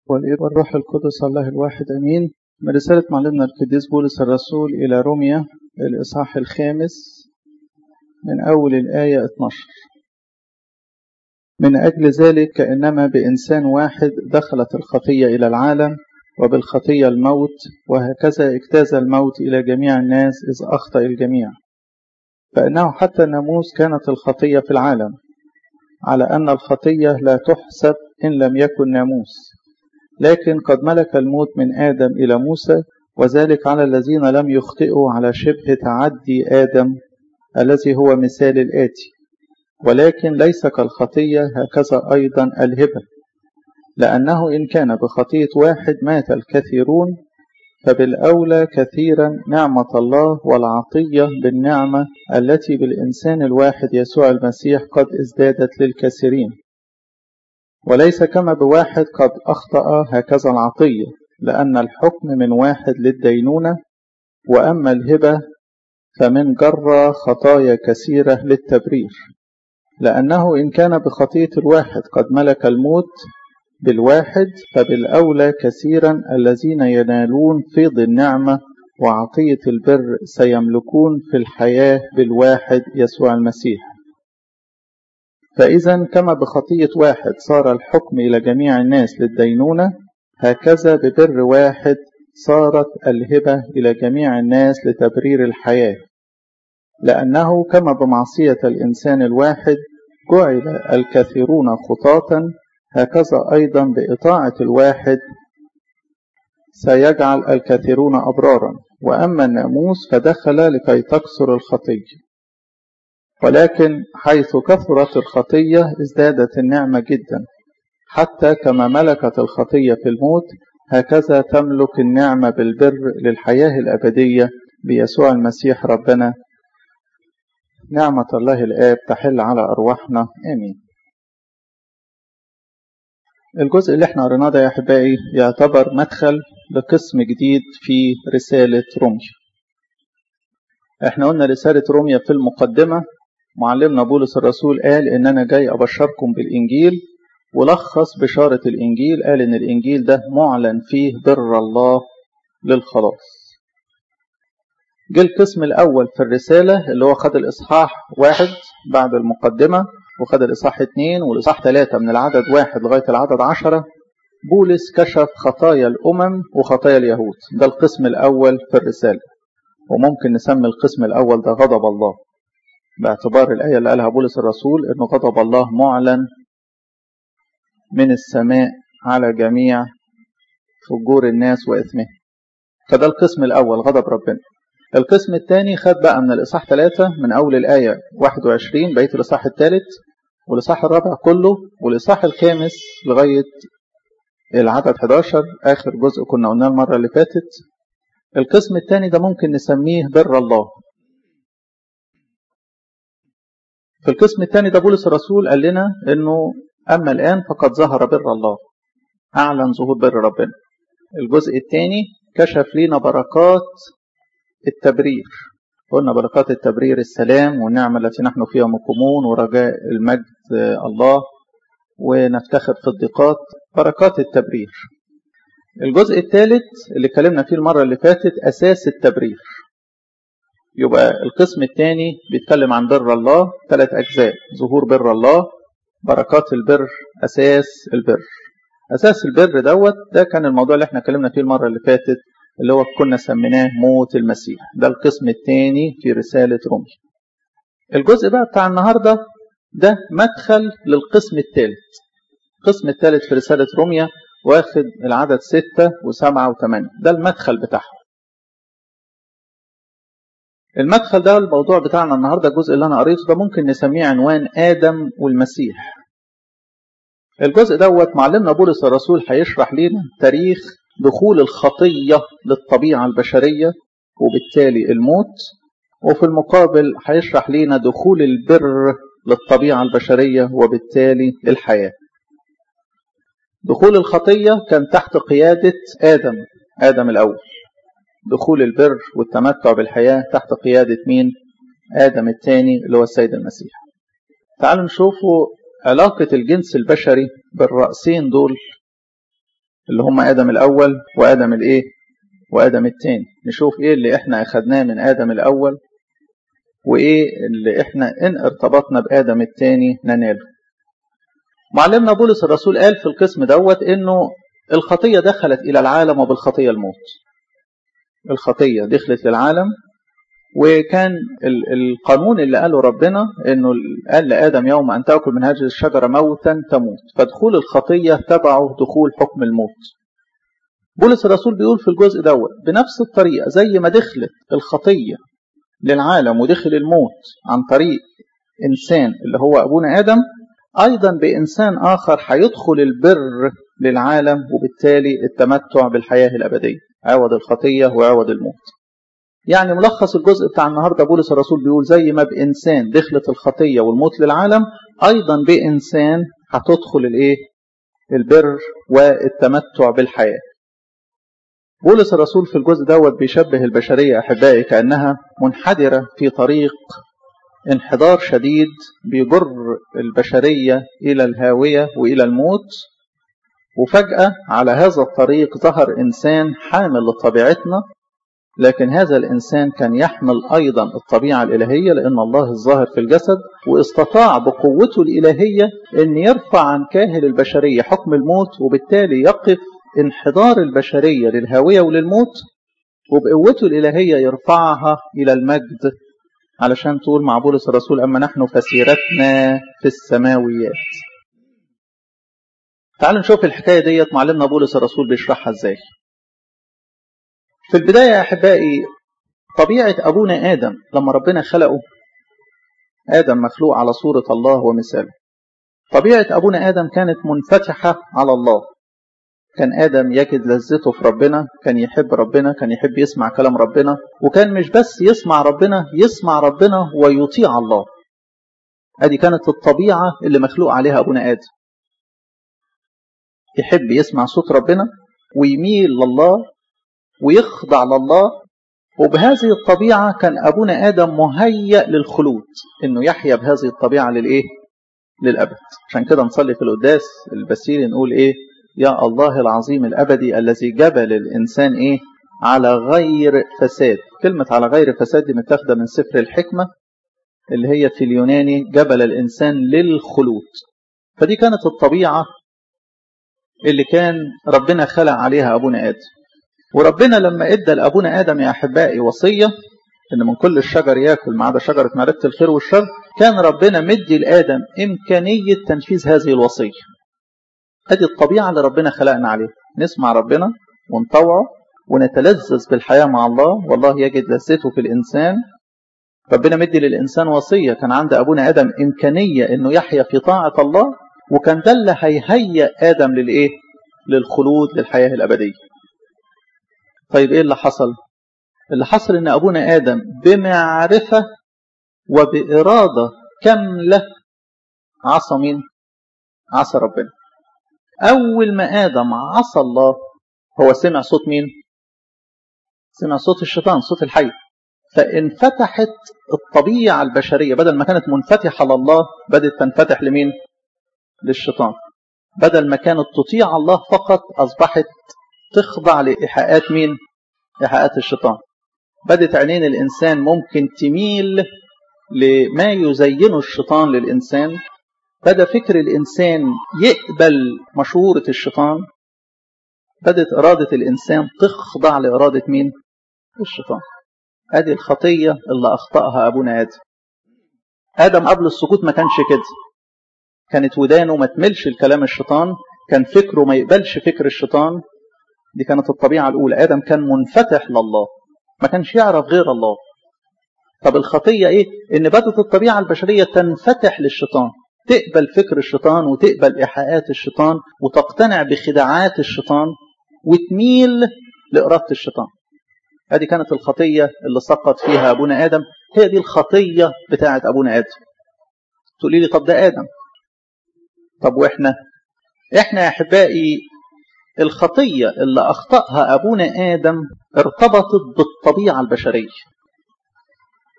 والإب والروح القدس الله الواحد أمين من رسالة معلمنا القديس بولس الرسول إلى روميا الإصحاح الخامس من أول الآية 12 من أجل ذلك كأنما بإنسان واحد دخلت الخطية إلى العالم وبالخطية الموت وهكذا اجتاز الموت إلى جميع الناس إذ أخطأ الجميع فإنه حتى الناموس كانت الخطية في العالم على أن الخطية لا تحسب إن لم يكن ناموس لكن قد ملك الموت من آدم إلى موسى وذلك على الذين لم يخطئوا على شبه تعدي آدم الذي هو مثال الآتي ولكن ليس كالخطية هكذا أيضا الهبة لأنه إن كان بخطية واحد مات الكثيرون فبالأولى كثيرا نعمة الله والعطية بالنعمة التي بالإنسان الواحد يسوع المسيح قد ازدادت للكثيرين وليس كما بواحد قد أخطأ هكذا العطية لأن الحكم من واحد للدينونة وأما الهبة فمن جرى خطايا كثيرة للتبرير لأنه إن كان بخطية الواحد قد ملك الموت بالواحد فبالأولى كثيرا الذين ينالون فيض النعمة وعطية البر سيملكون في الحياة بالواحد يسوع المسيح فإذا كما بخطية واحد صار الحكم إلى جميع الناس للدينونة هكذا ببر واحد صارت الهبة إلى جميع الناس لتبرير الحياة لأنه كما بمعصية الإنسان الواحد جعل الكثيرون خطاة هكذا أيضا بإطاعة الواحد سيجعل الكثيرون أبرارا وأما الناموس فدخل لكي تكسر الخطية ولكن حيث كثرت الخطية ازدادت النعمة جدا حتى كما ملكت الخطية في الموت هكذا تملك النعمة بالبر للحياة الأبدية بيسوع المسيح ربنا نعمة الله الآب تحل على أرواحنا آمين الجزء اللي احنا قريناه ده يا أحبائي يعتبر مدخل لقسم جديد في رسالة روميا احنا قلنا رسالة روميا في المقدمة معلمنا بولس الرسول قال ان انا جاي ابشركم بالانجيل ولخص بشارة الانجيل قال ان الانجيل ده معلن فيه بر الله للخلاص جه القسم الاول في الرسالة اللي هو خد الاصحاح واحد بعد المقدمة وخد الاصحاح اتنين والاصحاح ثلاثة من العدد واحد لغاية العدد عشرة بولس كشف خطايا الامم وخطايا اليهود ده القسم الاول في الرسالة وممكن نسمي القسم الاول ده غضب الله باعتبار الآية اللي قالها بولس الرسول أن غضب الله معلن من السماء على جميع فجور الناس وإثمهم فده القسم الأول غضب ربنا القسم الثاني خد بقى من الإصحاح 3 من أول الآية 21 بقية الإصحاح الثالث والإصحاح الرابع كله والإصحاح الخامس لغاية العدد 11 آخر جزء كنا قلناه المرة اللي فاتت القسم الثاني ده ممكن نسميه بر الله في القسم الثاني ده بولس الرسول قال لنا انه اما الان فقد ظهر بر الله اعلن ظهور بر ربنا الجزء الثاني كشف لنا بركات التبرير قلنا بركات التبرير السلام والنعمة التي نحن فيها مقومون ورجاء المجد الله ونفتخر في الضيقات بركات التبرير الجزء الثالث اللي اتكلمنا فيه المرة اللي فاتت أساس التبرير يبقى القسم الثاني بيتكلم عن بر الله ثلاث أجزاء ظهور بر الله بركات البر أساس البر أساس البر دوت ده كان الموضوع اللي احنا اتكلمنا فيه المرة اللي فاتت اللي هو كنا سميناه موت المسيح ده القسم الثاني في رسالة روميا الجزء بقى بتاع النهاردة ده مدخل للقسم الثالث القسم الثالث في رسالة روميا واخد العدد ستة وسبعة وثمانية ده المدخل بتاعهم المدخل ده الموضوع بتاعنا النهارده الجزء اللي انا قريته ده ممكن نسميه عنوان ادم والمسيح. الجزء دوت معلمنا بولس الرسول هيشرح لنا تاريخ دخول الخطيه للطبيعه البشريه وبالتالي الموت وفي المقابل هيشرح لنا دخول البر للطبيعه البشريه وبالتالي الحياه. دخول الخطيه كان تحت قياده ادم ادم الاول. دخول البر والتمتع بالحياة تحت قيادة مين؟ آدم الثاني اللي هو السيد المسيح. تعالوا نشوفوا علاقة الجنس البشري بالرأسين دول اللي هم آدم الأول وآدم الإيه وآدم الثاني نشوف إيه اللي إحنا أخدناه من آدم الأول وإيه اللي إحنا إن ارتبطنا بآدم الثاني نناله معلمنا بولس الرسول قال في القسم دوت إنه الخطية دخلت إلى العالم وبالخطية الموت الخطية دخلت للعالم وكان القانون اللي قاله ربنا انه قال لادم يوم ان تاكل من هذه الشجره موتا تموت فدخول الخطيه تبعه دخول حكم الموت بولس الرسول بيقول في الجزء دوت بنفس الطريقه زي ما دخلت الخطيه للعالم ودخل الموت عن طريق انسان اللي هو ابونا ادم ايضا بانسان اخر هيدخل البر للعالم وبالتالي التمتع بالحياه الابديه عوض الخطيه وعوض الموت يعني ملخص الجزء بتاع النهارده بولس الرسول بيقول زي ما بانسان دخلت الخطيه والموت للعالم ايضا بانسان هتدخل الايه البر والتمتع بالحياه بولس الرسول في الجزء دوت بيشبه البشريه احبائي كانها منحدره في طريق انحدار شديد بيجر البشريه الى الهاويه والى الموت وفجاه على هذا الطريق ظهر انسان حامل لطبيعتنا لكن هذا الإنسان كان يحمل أيضا الطبيعة الإلهية لأن الله الظاهر في الجسد واستطاع بقوته الإلهية أن يرفع عن كاهل البشرية حكم الموت وبالتالي يقف انحدار البشرية للهاوية وللموت وبقوته الإلهية يرفعها إلى المجد علشان تقول مع بولس الرسول أما نحن فسيرتنا في السماويات تعالوا نشوف الحكاية ديت معلمنا بولس الرسول بيشرحها ازاي في البداية يا أحبائي طبيعة أبونا آدم لما ربنا خلقه آدم مخلوق على صورة الله ومثاله طبيعة أبونا آدم كانت منفتحة على الله كان آدم يجد لذته في ربنا كان يحب ربنا كان يحب يسمع كلام ربنا وكان مش بس يسمع ربنا يسمع ربنا ويطيع الله ادي كانت الطبيعة اللي مخلوق عليها أبونا آدم يحب يسمع صوت ربنا ويميل لله ويخضع لله وبهذه الطبيعة كان أبونا آدم مهيأ للخلود إنه يحيا بهذه الطبيعة للإيه؟ للأبد عشان كده نصلي في القداس البسيري نقول إيه؟ يا الله العظيم الأبدي الذي جبل الإنسان إيه؟ على غير فساد كلمة على غير فساد دي متاخدة من سفر الحكمة اللي هي في اليوناني جبل الإنسان للخلود فدي كانت الطبيعة اللي كان ربنا خلق عليها أبونا آدم وربنا لما ادى لابونا ادم يا احبائي وصيه ان من كل الشجر ياكل ما عدا شجره معرفه الخير والشر كان ربنا مدي لادم امكانيه تنفيذ هذه الوصيه ادي الطبيعه اللي ربنا خلقنا عليها نسمع ربنا ونطوعه ونتلذذ بالحياه مع الله والله يجد لذته في الانسان ربنا مدي للانسان وصيه كان عند ابونا ادم امكانيه انه يحيا في طاعه الله وكان ده اللي هيهيئ ادم للايه للخلود للحياه الابديه طيب ايه اللي حصل اللي حصل ان ابونا ادم بمعرفه وباراده كامله عصى مين عصى ربنا اول ما ادم عصى الله هو سمع صوت مين سمع صوت الشيطان صوت الحي فانفتحت الطبيعه البشريه بدل ما كانت منفتحه لله بدات تنفتح لمين للشيطان بدل ما كانت تطيع الله فقط اصبحت تخضع لإيحاءات مين؟ إيحاءات الشيطان. بدت عينين الإنسان ممكن تميل لما يزينه الشيطان للإنسان. بدا فكر الإنسان يقبل مشورة الشيطان. بدت إرادة الإنسان تخضع لإرادة مين؟ الشيطان. أدي الخطية اللي أخطأها أبونا آدم. آدم قبل السقوط ما كانش كده. كانت ودانه ما تملش الكلام الشيطان، كان فكره ما يقبلش فكر الشيطان، دي كانت الطبيعة الأولى آدم كان منفتح لله ما كانش يعرف غير الله طب الخطية إيه؟ إن بدت الطبيعة البشرية تنفتح للشيطان تقبل فكر الشيطان وتقبل إيحاءات الشيطان وتقتنع بخداعات الشيطان وتميل لإرادة الشيطان هذه كانت الخطية اللي سقط فيها أبونا آدم هي دي الخطية بتاعة أبونا آدم تقولي لي طب ده آدم طب وإحنا إحنا يا أحبائي الخطية اللي أخطأها أبونا آدم ارتبطت بالطبيعة البشرية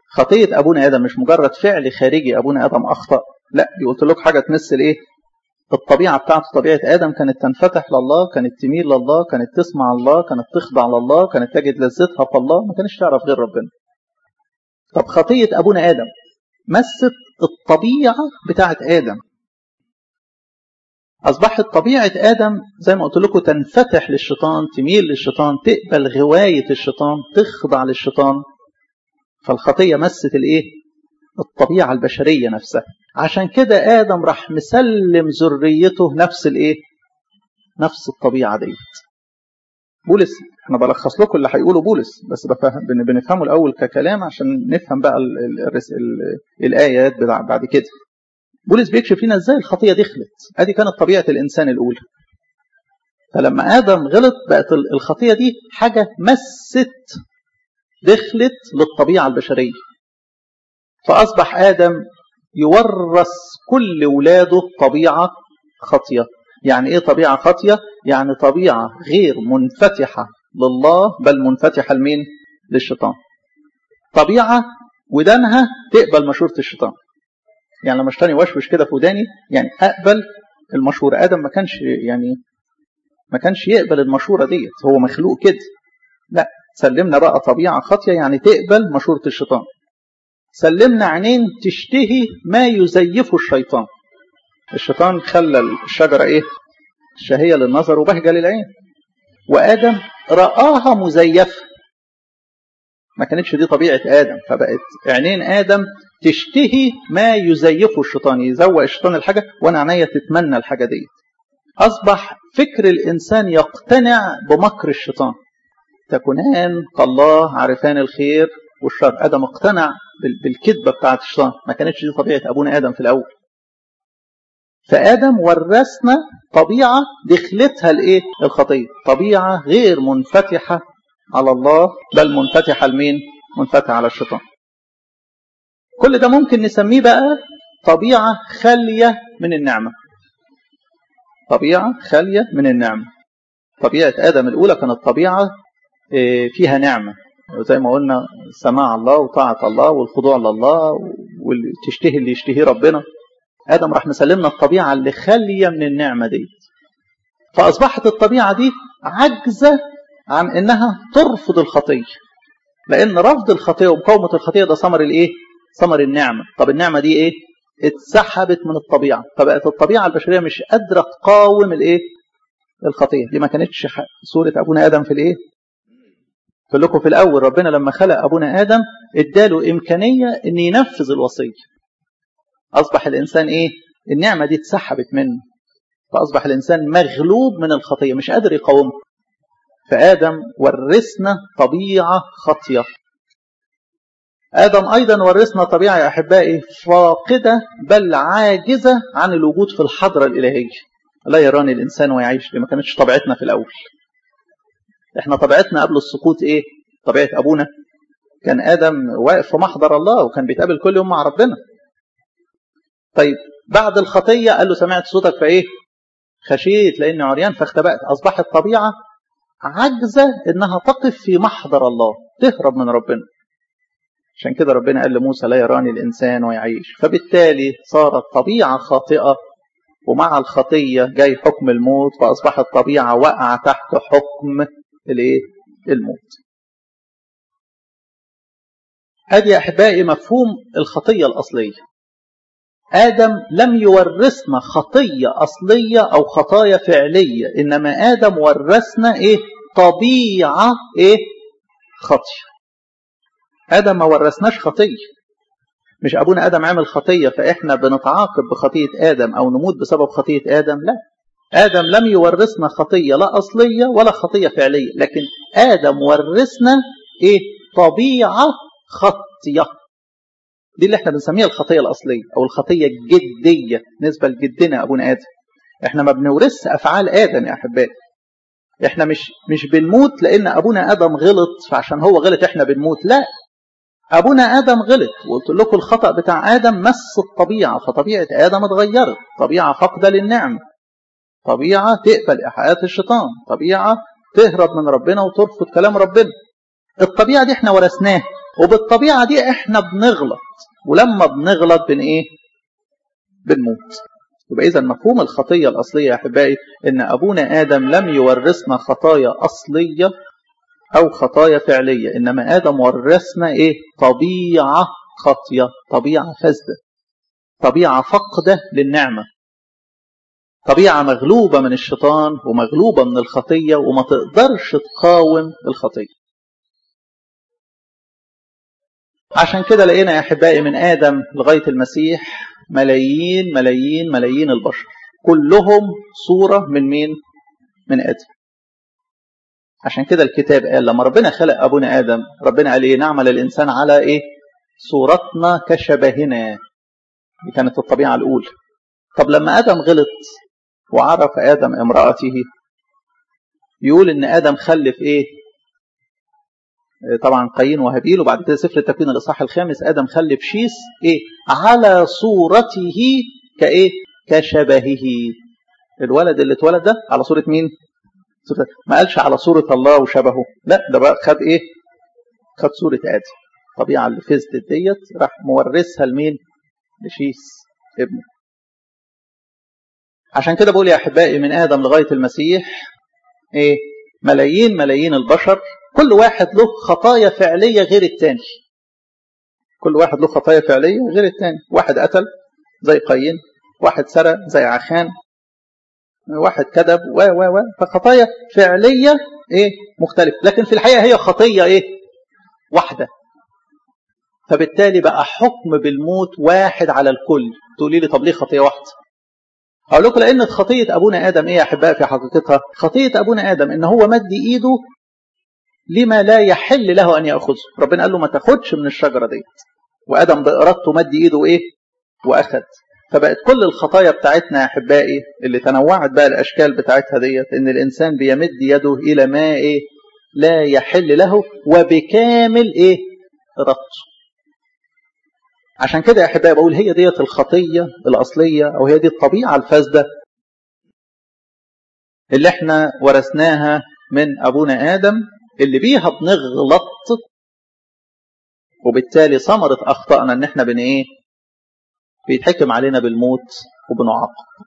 خطية أبونا آدم مش مجرد فعل خارجي أبونا آدم أخطأ لا دي قلت لك حاجة تمثل إيه الطبيعة بتاعته طبيعة آدم كانت تنفتح لله كانت تميل لله كانت تسمع الله كانت تخضع لله كانت تجد لذتها في الله ما كانش تعرف غير ربنا طب خطية أبونا آدم مست الطبيعة بتاعة آدم أصبحت طبيعة آدم زي ما قلت لكم تنفتح للشيطان تميل للشيطان تقبل غواية الشيطان تخضع للشيطان فالخطية مست الإيه؟ الطبيعة البشرية نفسها عشان كده آدم راح مسلم ذريته نفس الإيه؟ نفس الطبيعة ديت بولس احنا بلخص لكم اللي هيقوله بولس بس بفهم بنفهمه الاول ككلام عشان نفهم بقى ال ال ال الايات بعد كده بولس بيكشف لنا ازاي الخطيه دخلت ادي كانت طبيعه الانسان الاولى فلما ادم غلط بقت الخطيه دي حاجه مست دخلت للطبيعه البشريه فاصبح ادم يورث كل ولاده طبيعه خطيه يعني ايه طبيعه خطيه يعني طبيعه غير منفتحه لله بل منفتحه لمين للشيطان طبيعه ودانها تقبل مشوره الشيطان يعني لما الشيطان يوشوش كده في وداني يعني اقبل المشوره ادم ما كانش يعني ما كانش يقبل المشوره ديت هو مخلوق كده لا سلمنا بقى طبيعه خاطيه يعني تقبل مشوره الشيطان سلمنا عينين تشتهي ما يزيفه الشيطان الشيطان خلى الشجره ايه شهيه للنظر وبهجه للعين وادم راها مزيفه ما كانتش دي طبيعه ادم فبقت عينين ادم تشتهي ما يزيفه الشيطان يزوق الشيطان الحاجه وانا عينيا تتمنى الحاجه دي اصبح فكر الانسان يقتنع بمكر الشيطان تكونان كالله عارفان الخير والشر ادم اقتنع بالكذبه بتاعت الشيطان ما كانتش دي طبيعه ابونا ادم في الاول فادم ورثنا طبيعه دخلتها الايه الخطيه طبيعه غير منفتحه على الله بل منفتحه لمين منفتحه على الشيطان كل ده ممكن نسميه بقى طبيعه خاليه من النعمه طبيعه خاليه من النعمه طبيعه ادم الاولى كانت طبيعه فيها نعمه زي ما قلنا سماع الله وطاعه الله والخضوع لله وتشتهي اللي يشتهيه ربنا ادم راح مسلمنا الطبيعه اللي خاليه من النعمه دي فاصبحت الطبيعه دي عاجزه عن انها ترفض الخطيه لان رفض الخطيه ومقاومه الخطيه ده ثمر الايه ثمر النعمه طب النعمه دي ايه اتسحبت من الطبيعه فبقت الطبيعه البشريه مش قادره تقاوم الايه الخطيه دي ما كانتش صوره ابونا ادم في الايه قلت لكم في الاول ربنا لما خلق ابونا ادم اداله امكانيه ان ينفذ الوصيه أصبح الإنسان إيه؟ النعمة دي اتسحبت منه فأصبح الإنسان مغلوب من الخطية مش قادر يقاومها فآدم ورثنا طبيعة خطية آدم أيضا ورثنا طبيعة يا أحبائي فاقدة بل عاجزة عن الوجود في الحضرة الإلهية لا يراني الإنسان ويعيش دي ما كانتش طبيعتنا في الأول إحنا طبيعتنا قبل السقوط إيه؟ طبيعة أبونا كان آدم واقف في محضر الله وكان بيتقابل كل يوم مع ربنا طيب بعد الخطية قال له سمعت صوتك فإيه خشيت لأني عريان فاختبأت أصبحت طبيعة عجزة إنها تقف في محضر الله تهرب من ربنا عشان كده ربنا قال لموسى لا يراني الإنسان ويعيش فبالتالي صارت طبيعة خاطئة ومع الخطية جاي حكم الموت فأصبحت طبيعة وقع تحت حكم الايه الموت ادي يا احبائي مفهوم الخطيه الاصليه ادم لم يورثنا خطيه اصليه او خطايا فعليه انما ادم ورثنا ايه طبيعه ايه خطيه ادم ما ورثناش خطيه مش ابونا ادم عمل خطيه فاحنا بنتعاقب بخطيه ادم او نموت بسبب خطيه ادم لا ادم لم يورثنا خطيه لا اصليه ولا خطيه فعليه لكن ادم ورثنا ايه طبيعه خطيه دي اللي احنا بنسميها الخطيه الاصليه او الخطيه الجديه بالنسبه لجدنا ابونا ادم احنا ما بنورث افعال ادم يا احبائي احنا مش مش بنموت لان ابونا ادم غلط فعشان هو غلط احنا بنموت لا ابونا ادم غلط وقلت لكم الخطا بتاع ادم مس الطبيعه فطبيعه ادم اتغيرت طبيعه فاقده للنعمه طبيعه تقبل ايحاءات الشيطان طبيعه تهرب من ربنا وترفض كلام ربنا الطبيعه دي احنا ورثناها وبالطبيعه دي احنا بنغلط ولما بنغلط بن ايه بنموت يبقى إذا مفهوم الخطية الأصلية يا أحبائي إن أبونا آدم لم يورثنا خطايا أصلية أو خطايا فعلية إنما آدم ورثنا إيه طبيعة خاطية طبيعة فاسدة طبيعة فقدة للنعمة طبيعة مغلوبة من الشيطان ومغلوبة من الخطية وما تقدرش تقاوم الخطية عشان كده لقينا يا أحبائي من آدم لغاية المسيح ملايين ملايين ملايين البشر كلهم صورة من مين؟ من آدم عشان كده الكتاب قال لما ربنا خلق أبونا آدم ربنا قال إيه نعمل الإنسان على إيه؟ صورتنا كشبهنا دي كانت الطبيعة الأولى طب لما آدم غلط وعرف آدم امرأته يقول إن آدم خلف إيه طبعا قايين وهابيل وبعد كده سفر التكوين الإصحاح الخامس آدم خلف شيس إيه على صورته كإيه كشبهه الولد اللي اتولد ده على صورة مين ما قالش على صورة الله وشبهه لا ده بقى خد إيه خد صورة آدم الطبيعة اللي فزت ديت راح مورثها لمين لشيس ابنه عشان كده بقول يا احبائي من ادم لغايه المسيح ايه ملايين ملايين البشر كل واحد له خطايا فعليه غير الثاني كل واحد له خطايا فعليه غير الثاني واحد قتل زي قايين واحد سرق زي عخان واحد كذب و و و فخطايا فعليه ايه مختلفه لكن في الحقيقه هي خطيه ايه واحده فبالتالي بقى حكم بالموت واحد على الكل تقولي لي طب ليه خطيه واحده اقول لكم لان خطيه ابونا ادم ايه يا احبائي في حقيقتها خطيه ابونا ادم ان هو مد ايده لما لا يحل له ان ياخذه ربنا قال له ما تاخدش من الشجره ديت وادم بارادته مد ايده ايه واخذ فبقت كل الخطايا بتاعتنا يا احبائي اللي تنوعت بقى الاشكال بتاعتها ديت ان الانسان بيمد يده الى ما ايه لا يحل له وبكامل ايه ارادته عشان كده يا احبائي بقول هي ديت الخطيه الاصليه او هي دي الطبيعه الفاسده اللي احنا ورثناها من ابونا ادم اللي بيها بنغلط وبالتالي ثمره اخطائنا ان احنا بن ايه بيتحكم علينا بالموت وبنعاقب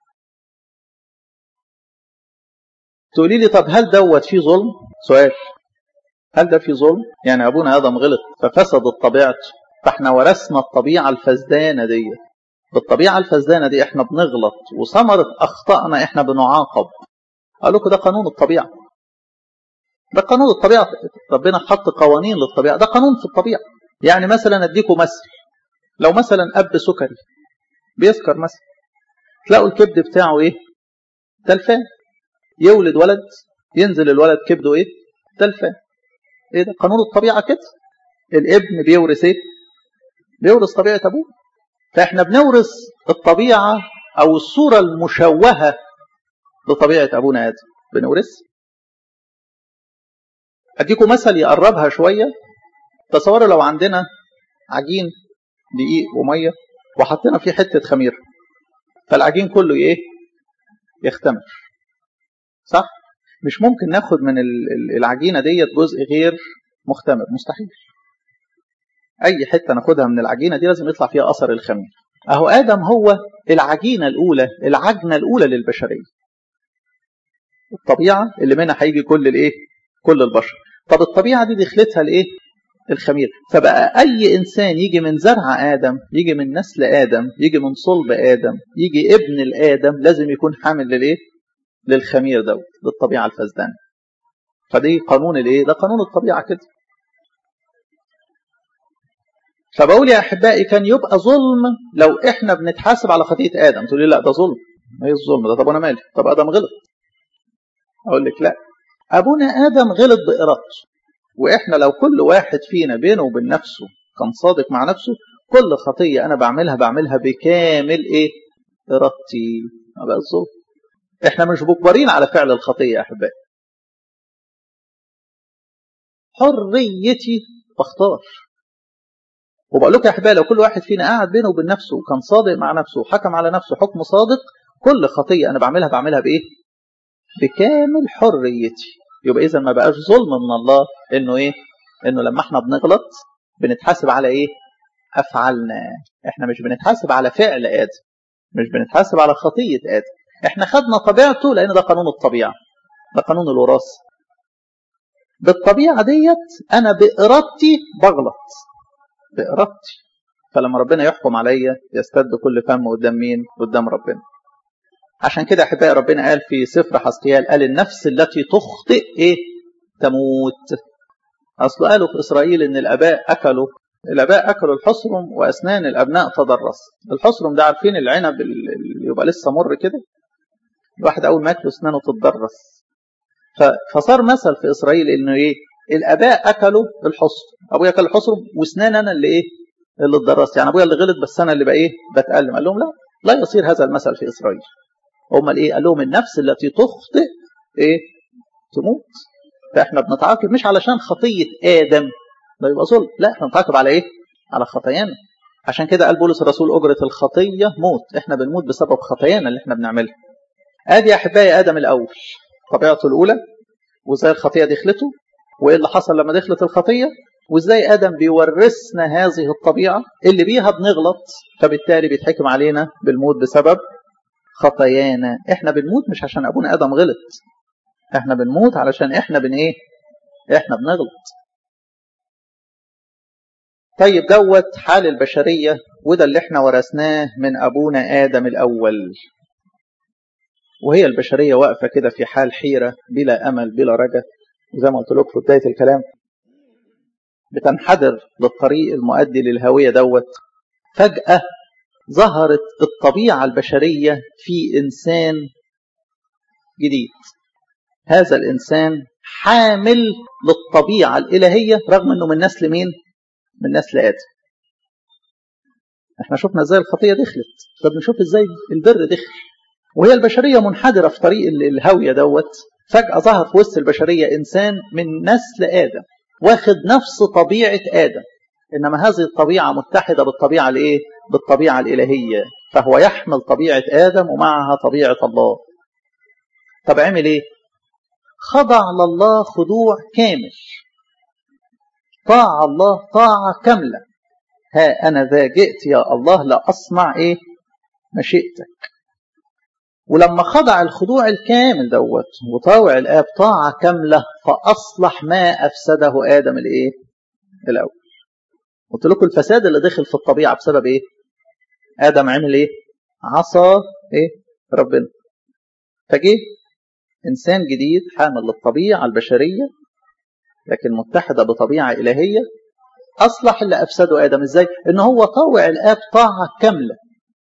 تقولي لي طب هل دوت فيه ظلم سؤال هل ده فيه ظلم يعني ابونا ادم غلط ففسدت طبيعته فاحنا ورثنا الطبيعه الفسدانه دي بالطبيعه الفسدانه دي احنا بنغلط وثمره اخطائنا احنا بنعاقب قال لكم ده قانون الطبيعه ده قانون الطبيعه ربنا حط قوانين للطبيعه ده قانون في الطبيعه يعني مثلا اديكم مثل لو مثلا اب سكري بيسكر مثلا تلاقوا الكبد بتاعه ايه تلفان يولد ولد ينزل الولد كبده ايه تلفان ايه ده قانون الطبيعه كده الابن بيورث ايه بيورث طبيعه ابوه فاحنا بنورث الطبيعه او الصوره المشوهه لطبيعه ابونا ادم بنورث اديكم مثل يقربها شويه تصوروا لو عندنا عجين دقيق وميه وحطينا فيه حته خميره فالعجين كله ايه يختمر صح مش ممكن ناخد من العجينه ديت جزء غير مختمر مستحيل اي حته ناخدها من العجينه دي لازم يطلع فيها اثر الخمير اهو ادم هو العجينه الاولى العجنه الاولى للبشريه الطبيعه اللي منها هيجي كل الايه كل البشر طب الطبيعه دي دخلتها الايه الخمير فبقى اي انسان يجي من زرع ادم يجي من نسل ادم يجي من صلب ادم يجي ابن الادم لازم يكون حامل للايه للخمير دوت للطبيعه الفسدانه فدي قانون الايه ده قانون الطبيعه كده فبقول يا احبائي كان يبقى ظلم لو احنا بنتحاسب على خطيئه ادم تقول لي لا ده ظلم ايه الظلم ده طب انا مالي طب ادم غلط اقول لك لا ابونا ادم غلط بارادته واحنا لو كل واحد فينا بينه وبين نفسه كان صادق مع نفسه كل خطيه انا بعملها بعملها بكامل ايه ارادتي ما بقى الظلم احنا مش مجبرين على فعل الخطيه يا احبائي حريتي بختار وبقول لكم يا احبائي لو كل واحد فينا قاعد بينه وبين نفسه وكان صادق مع نفسه وحكم على نفسه حكم صادق كل خطيه انا بعملها بعملها بايه بكامل حريتي يبقى اذا ما بقاش ظلم من الله انه ايه انه لما احنا بنغلط بنتحاسب على ايه افعالنا احنا مش بنتحاسب على فعل ادم مش بنتحاسب على خطية آدم احنا خدنا طبيعته لأن ده قانون الطبيعة ده قانون الوراثة بالطبيعة ديت أنا بإرادتي بغلط بإرادتي فلما ربنا يحكم عليا يستد كل فم قدام مين قدام ربنا عشان كده احبائي ربنا قال في سفر حسقيال قال النفس التي تخطئ ايه تموت اصل قالوا في اسرائيل ان الاباء اكلوا الاباء اكلوا الحصرم واسنان الابناء تضرس الحصرم ده عارفين العنب اللي يبقى لسه مر كده الواحد اول ما ياكله اسنانه تتضرس فصار مثل في اسرائيل انه ايه الاباء اكلوا الحصر ابويا اكل الحصرم واسنان انا اللي ايه اللي اتضرست يعني ابويا اللي غلط بس انا اللي بقى ايه بتألم قال لهم لا لا يصير هذا المثل في اسرائيل امال ايه قال لهم النفس التي تخطئ ايه تموت فاحنا بنتعاقب مش علشان خطيه ادم ده يبقى ظلم لا احنا بنتعاقب على ايه على خطايانا عشان كده قال بولس الرسول اجره الخطيه موت احنا بنموت بسبب خطايانا اللي احنا بنعملها ادي يا احبائي ادم الاول طبيعته الاولى وازاي الخطيه دخلته وايه اللي حصل لما دخلت الخطيه وازاي ادم بيورثنا هذه الطبيعه اللي بيها بنغلط فبالتالي بيتحكم علينا بالموت بسبب خطايانا احنا بنموت مش عشان ابونا ادم غلط احنا بنموت علشان احنا بن ايه احنا بنغلط طيب دوت حال البشريه وده اللي احنا ورثناه من ابونا ادم الاول وهي البشريه واقفه كده في حال حيره بلا امل بلا رجا وزي ما قلت لكم في بدايه الكلام بتنحدر للطريق المؤدي للهويه دوت فجاه ظهرت الطبيعه البشريه في انسان جديد هذا الانسان حامل للطبيعه الالهيه رغم انه من نسل مين من نسل ادم احنا شفنا ازاي الخطيه دخلت فبنشوف ازاي البر دخل وهي البشريه منحدره في طريق الهاويه دوت فجاه ظهر في وسط البشريه انسان من نسل ادم واخد نفس طبيعه ادم انما هذه الطبيعه متحده بالطبيعه الايه بالطبيعه الالهيه فهو يحمل طبيعه ادم ومعها طبيعه الله طب عمل ايه خضع لله خضوع كامل طاع الله طاعه كامله ها انا ذا جئت يا الله لاصنع ايه مشيئتك ولما خضع الخضوع الكامل دوت وطاوع الاب طاعه كامله فاصلح ما افسده ادم الايه الاول قلت لكم الفساد اللي دخل في الطبيعه بسبب ايه ادم عمل ايه عصى ايه ربنا فجه انسان جديد حامل للطبيعه البشريه لكن متحده بطبيعه الهيه اصلح اللي افسده ادم ازاي ان هو طوع الاب طاعه كامله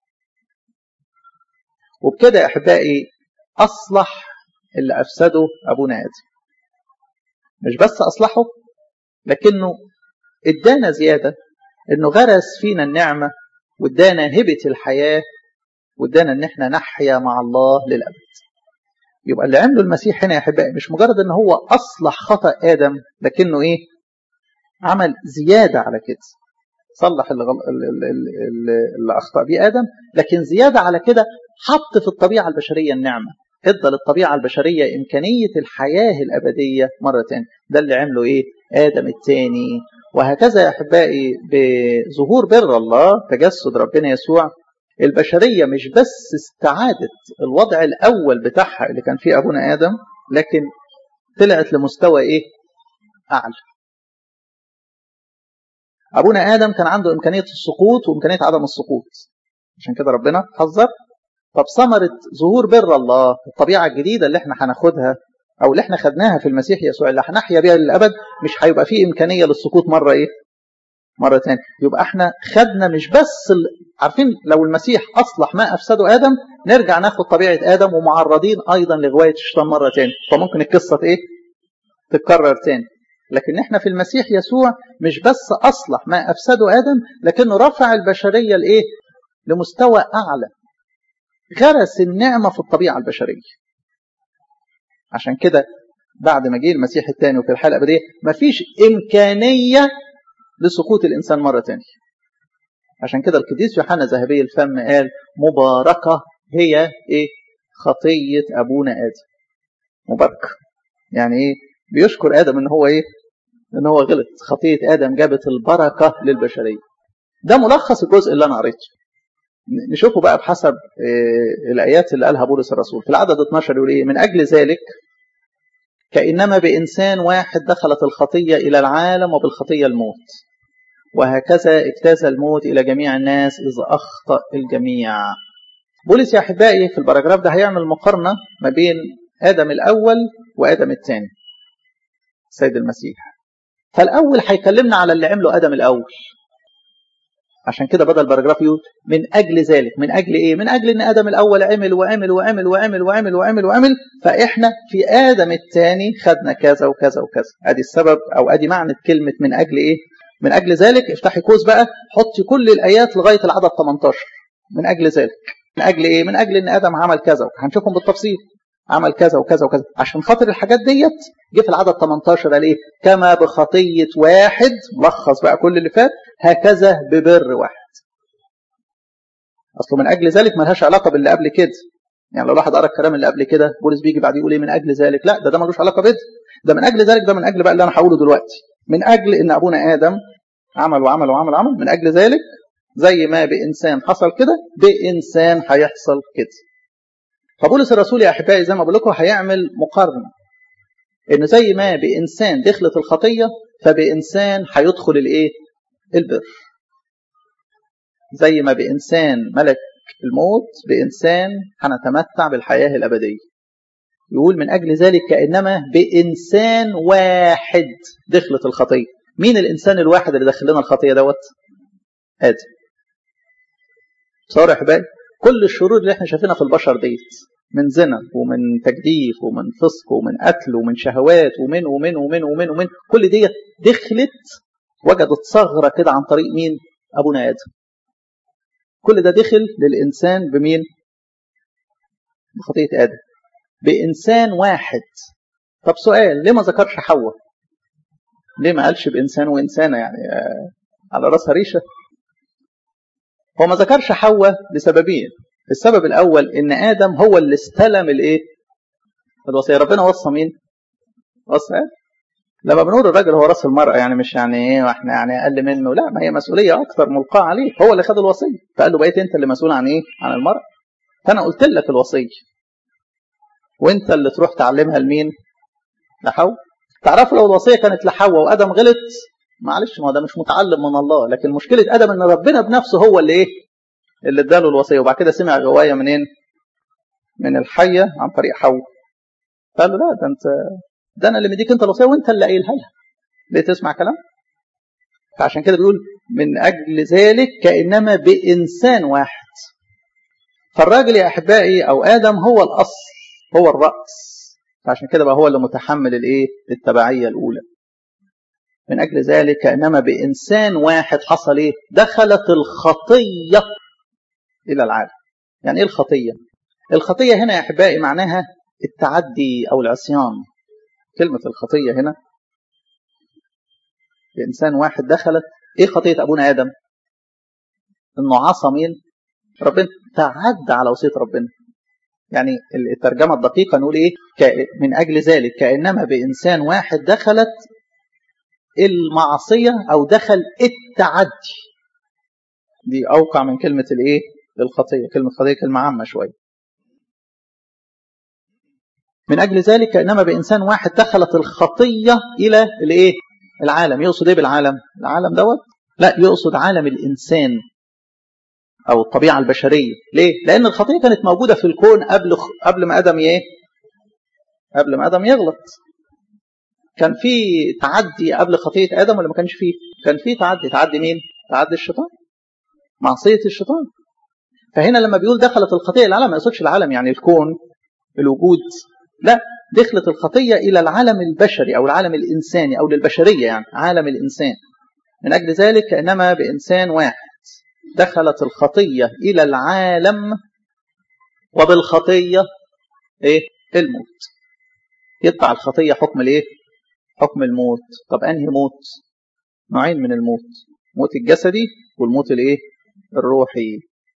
وبكده يا احبائي اصلح اللي افسده ابونا ادم مش بس اصلحه لكنه ادانا زياده انه غرس فينا النعمه وادانا هبه الحياه وادانا ان احنا نحيا مع الله للابد يبقى اللي عمله المسيح هنا يا احبائي مش مجرد ان هو اصلح خطا ادم لكنه ايه عمل زياده على كده صلح اللي, اللي, اللي, اللي اخطا بيه ادم لكن زياده على كده حط في الطبيعه البشريه النعمه ادى للطبيعه البشريه امكانيه الحياه الابديه مره ثانيه ده اللي عمله ايه ادم الثاني وهكذا يا احبائي بظهور بر الله تجسد ربنا يسوع البشريه مش بس استعادت الوضع الاول بتاعها اللي كان فيه ابونا ادم لكن طلعت لمستوى ايه اعلى ابونا ادم كان عنده امكانيه السقوط وامكانيه عدم السقوط عشان كده ربنا حذر طب ثمره ظهور بر الله الطبيعه الجديده اللي احنا هناخدها او اللي احنا خدناها في المسيح يسوع اللي هنحيا بيها للابد مش هيبقى فيه امكانيه للسقوط مره ايه مره ثانيه يبقى احنا خدنا مش بس ال... عارفين لو المسيح اصلح ما افسده ادم نرجع ناخد طبيعه ادم ومعرضين ايضا لغوايه الشيطان مره ثانيه فممكن القصه ايه تتكرر ثاني لكن احنا في المسيح يسوع مش بس اصلح ما افسده ادم لكنه رفع البشريه لايه لمستوى اعلى غرس النعمه في الطبيعه البشريه عشان كده بعد ما جه المسيح الثاني وفي الحلقه الابديه مفيش امكانيه لسقوط الانسان مره ثانيه عشان كده القديس يوحنا ذهبي الفم قال مباركه هي ايه خطيه ابونا ادم مباركه يعني ايه بيشكر ادم ان هو ايه ان هو غلط خطيه ادم جابت البركه للبشريه ده ملخص الجزء اللي انا قريته نشوفه بقى بحسب الآيات اللي قالها بولس الرسول في العدد 12 يقول إيه من أجل ذلك كإنما بإنسان واحد دخلت الخطية إلى العالم وبالخطية الموت وهكذا اجتاز الموت إلى جميع الناس إذ أخطأ الجميع بولس يا أحبائي في الباراجراف ده هيعمل مقارنة ما بين آدم الأول وآدم الثاني السيد المسيح فالأول هيكلمنا على اللي عمله آدم الأول عشان كده بدل الباراجراف يقول من أجل ذلك من أجل إيه؟ من أجل إن آدم الأول عمل وعمل وعمل وعمل وعمل وعمل وعمل فإحنا في آدم الثاني خدنا كذا وكذا وكذا أدي السبب أو أدي معنى كلمة من أجل إيه؟ من أجل ذلك افتحي قوس بقى حطي كل الآيات لغاية العدد 18 من أجل ذلك من أجل إيه؟ من أجل إن آدم عمل كذا هنشوفهم بالتفصيل عمل كذا وكذا وكذا عشان خاطر الحاجات ديت جه في العدد 18 قال ايه كما بخطيه واحد ملخص بقى كل اللي فات هكذا ببر واحد اصله من اجل ذلك ملهاش علاقه باللي قبل كده يعني لو الواحد قرا الكلام اللي قبل كده بولس بيجي بعد يقول ايه من اجل ذلك لا ده ده ملوش علاقه بده ده من اجل ذلك ده من اجل بقى اللي انا هقوله دلوقتي من اجل ان ابونا ادم عمل وعمل وعمل وعمل من اجل ذلك زي ما بانسان حصل كده بانسان هيحصل كده فبولس الرسول يا احبائي زي ما بقول لكم هيعمل مقارنه ان زي ما بانسان دخلت الخطيه فبانسان هيدخل الايه البر زي ما بانسان ملك الموت بانسان هنتمتع بالحياه الابديه يقول من اجل ذلك كانما بانسان واحد دخلت الخطيه مين الانسان الواحد اللي دخل لنا الخطيه دوت ادم صار يا احبائي كل الشرور اللي احنا شايفينها في البشر ديت من زنا ومن تجديف ومن فسق ومن قتل ومن شهوات ومن ومن ومن ومن ومن كل ديت دخلت وجدت ثغره كده عن طريق مين؟ ابونا ادم. كل ده دخل للانسان بمين؟ بخطيه ادم. بانسان واحد. طب سؤال ليه ما ذكرش حواء؟ ليه ما قالش بانسان وانسانه يعني على راسها ريشه؟ هو ما ذكرش حواء لسببين السبب الاول ان ادم هو اللي استلم الايه الوصيه ربنا وصى مين وصى آدم. لما بنقول الراجل هو راس المراه يعني مش يعني ايه واحنا يعني اقل منه لا ما هي مسؤوليه اكثر ملقاه عليه هو اللي خد الوصيه فقال له بقيت انت اللي مسؤول عن ايه عن المراه فانا قلت لك الوصيه وانت اللي تروح تعلمها لمين لحواء تعرفوا لو الوصيه كانت لحواء وادم غلط معلش ما ده مش متعلم من الله لكن مشكله ادم ان ربنا بنفسه هو اللي ايه اللي اداله الوصيه وبعد كده سمع الروايه منين من الحيه عن طريق حواء قال له لا ده انت ده انا اللي مديك انت الوصيه وانت اللي قايلها لها ليه تسمع كلام فعشان كده بيقول من اجل ذلك كانما بانسان واحد فالراجل يا احبائي او ادم هو الاصل هو الراس فعشان كده بقى هو اللي متحمل الايه التبعيه الاولى من اجل ذلك كانما بانسان واحد حصل ايه دخلت الخطيه الى العالم يعني ايه الخطيه الخطيه هنا يا احبائي معناها التعدي او العصيان كلمه الخطيه هنا بانسان واحد دخلت ايه خطيه ابونا ادم انه عصى مين ربنا تعدى على وصيه ربنا يعني الترجمه الدقيقه نقول ايه من اجل ذلك كانما بانسان واحد دخلت المعصيه او دخل التعدي دي اوقع من كلمه الايه الخطيه كلمه خطيه كلمه عامه شويه من اجل ذلك كانما بانسان واحد دخلت الخطيه الى الايه العالم يقصد ايه بالعالم العالم دوت لا يقصد عالم الانسان او الطبيعه البشريه ليه لان الخطيه كانت موجوده في الكون قبل قبل ما ادم ايه قبل ما ادم يغلط كان في تعدي قبل خطيه ادم ولا ما كانش فيه كان في تعدي تعدي مين تعدي الشيطان معصيه الشيطان فهنا لما بيقول دخلت الخطيه العالم ما يقصدش العالم يعني الكون الوجود لا دخلت الخطيه الى العالم البشري او العالم الانساني او للبشريه يعني عالم الانسان من اجل ذلك كانما بانسان واحد دخلت الخطيه الى العالم وبالخطيه ايه الموت يطلع الخطيه حكم الايه حكم الموت طب انهي موت نوعين من الموت موت الجسدي والموت الايه الروحي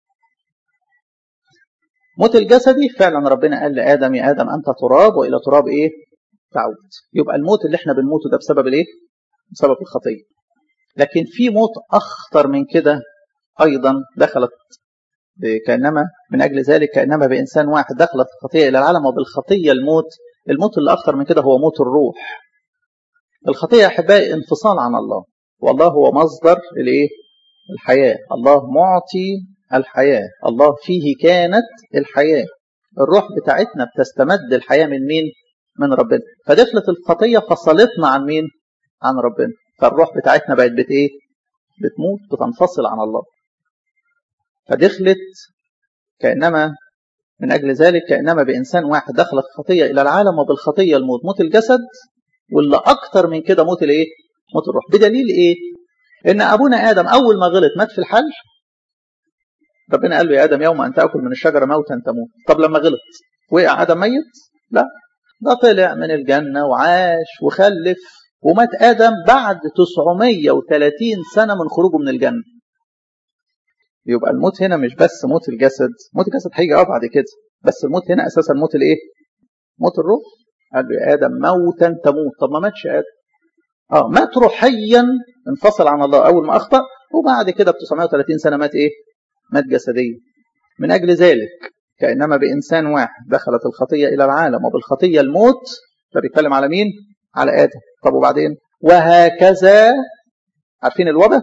موت الجسدي فعلا ربنا قال لادم يا ادم انت تراب والى تراب ايه تعود يبقى الموت اللي احنا بنموته ده بسبب الايه بسبب الخطيه لكن في موت اخطر من كده ايضا دخلت كانما من اجل ذلك كانما بانسان واحد دخلت الخطيه الى العالم وبالخطيه الموت الموت اللي اخطر من كده هو موت الروح الخطيه يا احبائي انفصال عن الله والله هو مصدر الايه الحياه الله معطي الحياه الله فيه كانت الحياه الروح بتاعتنا بتستمد الحياه من مين من ربنا فدخلت الخطيه فصلتنا عن مين عن ربنا فالروح بتاعتنا بقت بت ايه بتموت بتنفصل عن الله فدخلت كانما من اجل ذلك كانما بانسان واحد دخلت خطيه الى العالم وبالخطيه الموت موت الجسد واللي اكتر من كده موت الايه موت الروح بدليل ايه ان ابونا ادم اول ما غلط مات في الحل ربنا قال له يا ادم يوم ان تاكل من الشجره موتا تموت طب لما غلط وقع ادم ميت لا ده طلع من الجنه وعاش وخلف ومات ادم بعد 930 سنه من خروجه من الجنه يبقى الموت هنا مش بس موت الجسد موت الجسد هيجي اه بعد كده بس الموت هنا اساسا موت الايه موت الروح قال له يا ادم موتا تموت طب ما ماتش ادم اه مات روحيا انفصل عن الله اول ما اخطا وبعد كده ب 930 سنه مات ايه مات جسديا من اجل ذلك كانما بانسان واحد دخلت الخطيه الى العالم وبالخطيه الموت ده بيتكلم على مين على ادم طب وبعدين وهكذا عارفين الوباء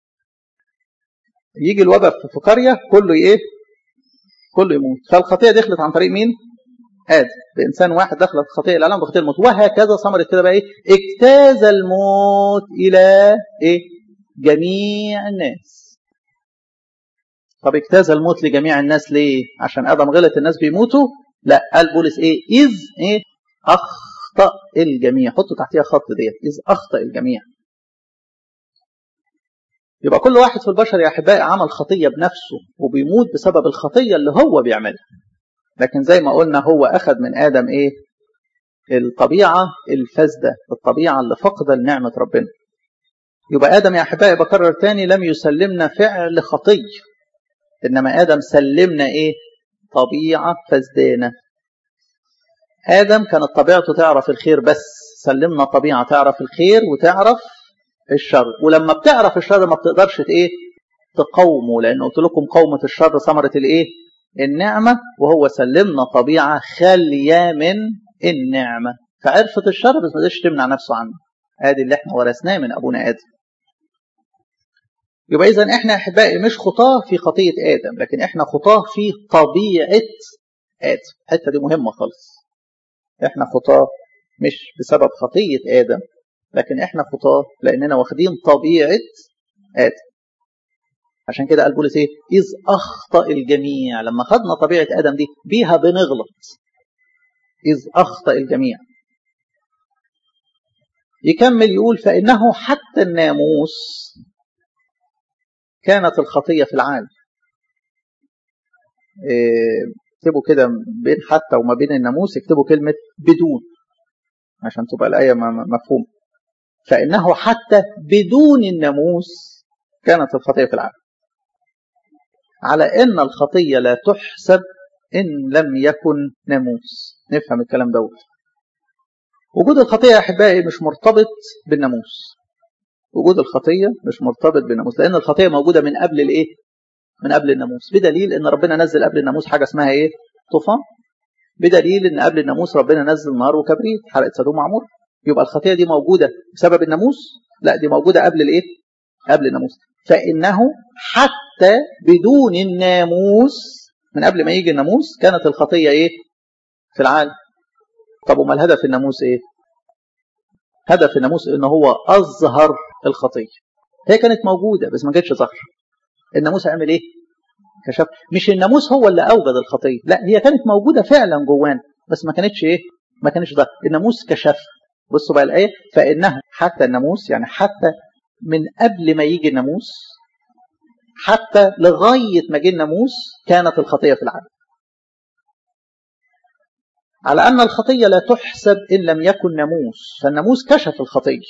يجي الوباء في قريه كله ايه كله يموت فالخطيه دخلت عن طريق مين ادم بانسان واحد دخلت الخطيه الى العالم بخطيه الموت وهكذا ثمرت كده بقى ايه اجتاز الموت الى ايه جميع الناس طب اجتاز الموت لجميع الناس ليه عشان ادم غلط الناس بيموتوا لا قال بولس ايه اذ ايه اخطا الجميع حطوا تحتيها خط ديت اذ اخطا الجميع يبقى كل واحد في البشر يا احبائي عمل خطيه بنفسه وبيموت بسبب الخطيه اللي هو بيعملها لكن زي ما قلنا هو اخذ من ادم ايه الطبيعه الفاسده الطبيعه اللي فقد لنعمه ربنا يبقى ادم يا احبائي بكرر تاني لم يسلمنا فعل خطيه انما ادم سلمنا ايه طبيعه فاسدانه ادم كانت طبيعته تعرف الخير بس سلمنا طبيعه تعرف الخير وتعرف الشر ولما بتعرف الشر ما بتقدرش ايه تقاومه لان قلت لكم قومه الشر ثمره الايه النعمه وهو سلمنا طبيعه خاليه من النعمه فعرفت الشر بس ما قدرتش تمنع نفسه عنه ادي اللي احنا ورثناه من ابونا ادم يبقى اذا احنا احبائي مش خطاه في خطيه ادم لكن احنا خطاه في طبيعه ادم الحته دي مهمه خالص احنا خطاه مش بسبب خطيه ادم لكن احنا خطاه لاننا واخدين طبيعه ادم عشان كده قال بولس ايه اذ اخطا الجميع لما خدنا طبيعه ادم دي بيها بنغلط اذ اخطا الجميع يكمل يقول فانه حتى الناموس كانت الخطيه في العالم اكتبوا كده بين حتى وما بين الناموس اكتبوا كلمه بدون عشان تبقى الايه مفهومه فإنه حتى بدون الناموس كانت الخطية في العالم على أن الخطية لا تحسب إن لم يكن ناموس نفهم الكلام دوت وجود الخطية يا أحبائي مش مرتبط بالناموس وجود الخطية مش مرتبط بالناموس لأن الخطية موجودة من قبل الإيه؟ من قبل الناموس بدليل إن ربنا نزل قبل الناموس حاجة اسمها إيه؟ طوفان بدليل إن قبل الناموس ربنا نزل نار وكبريت حرقت سدوم وعمور يبقى الخطيه دي موجوده بسبب الناموس لا دي موجوده قبل الايه قبل الناموس فانه حتى بدون الناموس من قبل ما يجي الناموس كانت الخطيه ايه في العالم طب وما الهدف الناموس ايه هدف الناموس ان هو اظهر الخطيه هي كانت موجوده بس ما كانتش ظاهره الناموس عمل ايه كشف مش الناموس هو اللي اوجد الخطيه لا هي كانت موجوده فعلا جوانا بس ما كانتش ايه ما كانتش ظاهره الناموس كشفها بصوا بقى الآية فإنه حتى الناموس يعني حتى من قبل ما يجي الناموس حتى لغاية ما جه الناموس كانت الخطية في العالم على أن الخطية لا تحسب إن لم يكن ناموس فالناموس كشف الخطية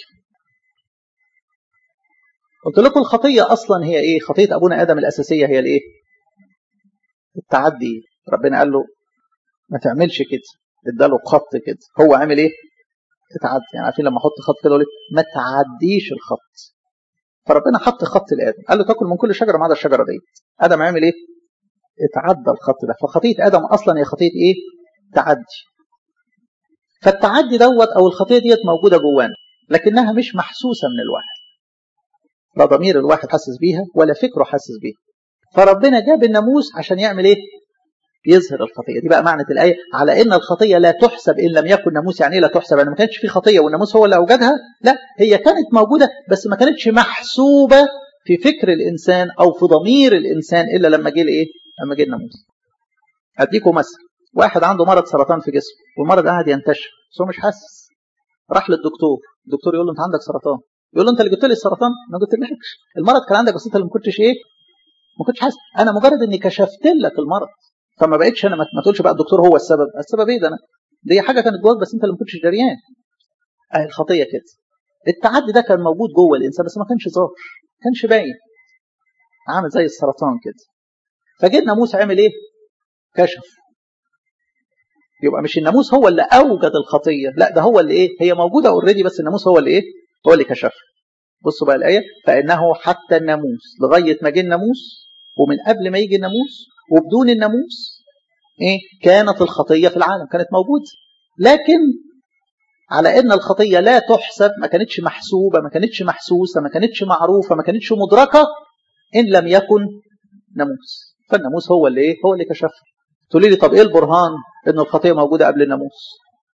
قلت لكم الخطية أصلا هي إيه خطية أبونا آدم الأساسية هي الإيه التعدي ربنا قال له ما تعملش كده اداله خط كده هو عامل ايه اتعدى يعني عارفين لما احط خط كده اقول ما تعديش الخط فربنا حط خط لادم قال له تاكل من كل شجره ما عدا الشجره ديت ادم عامل ايه اتعدى الخط ده فخطيه ادم اصلا هي خطيه ايه تعدي فالتعدي دوت او الخطيه ديت موجوده جوانا لكنها مش محسوسه من الواحد لا ضمير الواحد حاسس بيها ولا فكره حاسس بيها فربنا جاب الناموس عشان يعمل ايه يظهر الخطيه دي بقى معنى الايه على ان الخطيه لا تحسب ان لم يكن ناموس يعني ايه لا تحسب يعني ما كانش في خطيه والناموس هو اللي اوجدها لا هي كانت موجوده بس ما كانتش محسوبه في فكر الانسان او في ضمير الانسان الا لما جه الايه لما جه الناموس اديكم مثل واحد عنده مرض سرطان في جسمه والمرض قاعد ينتشر بس هو مش حاسس راح للدكتور الدكتور يقول له انت عندك سرطان يقول له انت اللي جبت لي السرطان ما قلتلكش المرض كان عندك بس انت اللي ما كنتش ايه ما كنتش حاسس انا مجرد اني كشفت لك المرض فما بقتش انا ما تقولش بقى الدكتور هو السبب السبب ايه ده انا دي حاجه كانت جواك بس انت اللي ما كنتش دريان اهي الخطيه كده التعدي ده كان موجود جوه الانسان بس ما كانش ظاهر ما كانش باين عامل زي السرطان كده فجه الناموس عمل ايه كشف يبقى مش الناموس هو اللي اوجد الخطيه لا ده هو اللي ايه هي موجوده اوريدي بس الناموس هو اللي ايه هو اللي كشفها بصوا بقى الايه فانه حتى الناموس لغايه ما جه الناموس ومن قبل ما يجي الناموس وبدون الناموس ايه كانت الخطيه في العالم كانت موجوده لكن على ان الخطيه لا تحسب ما كانتش محسوبه ما كانتش محسوسه ما كانتش معروفه ما كانتش مدركه ان لم يكن ناموس فالناموس هو اللي ايه هو اللي كشفها تقولي لي طب ايه البرهان ان الخطيه موجوده قبل الناموس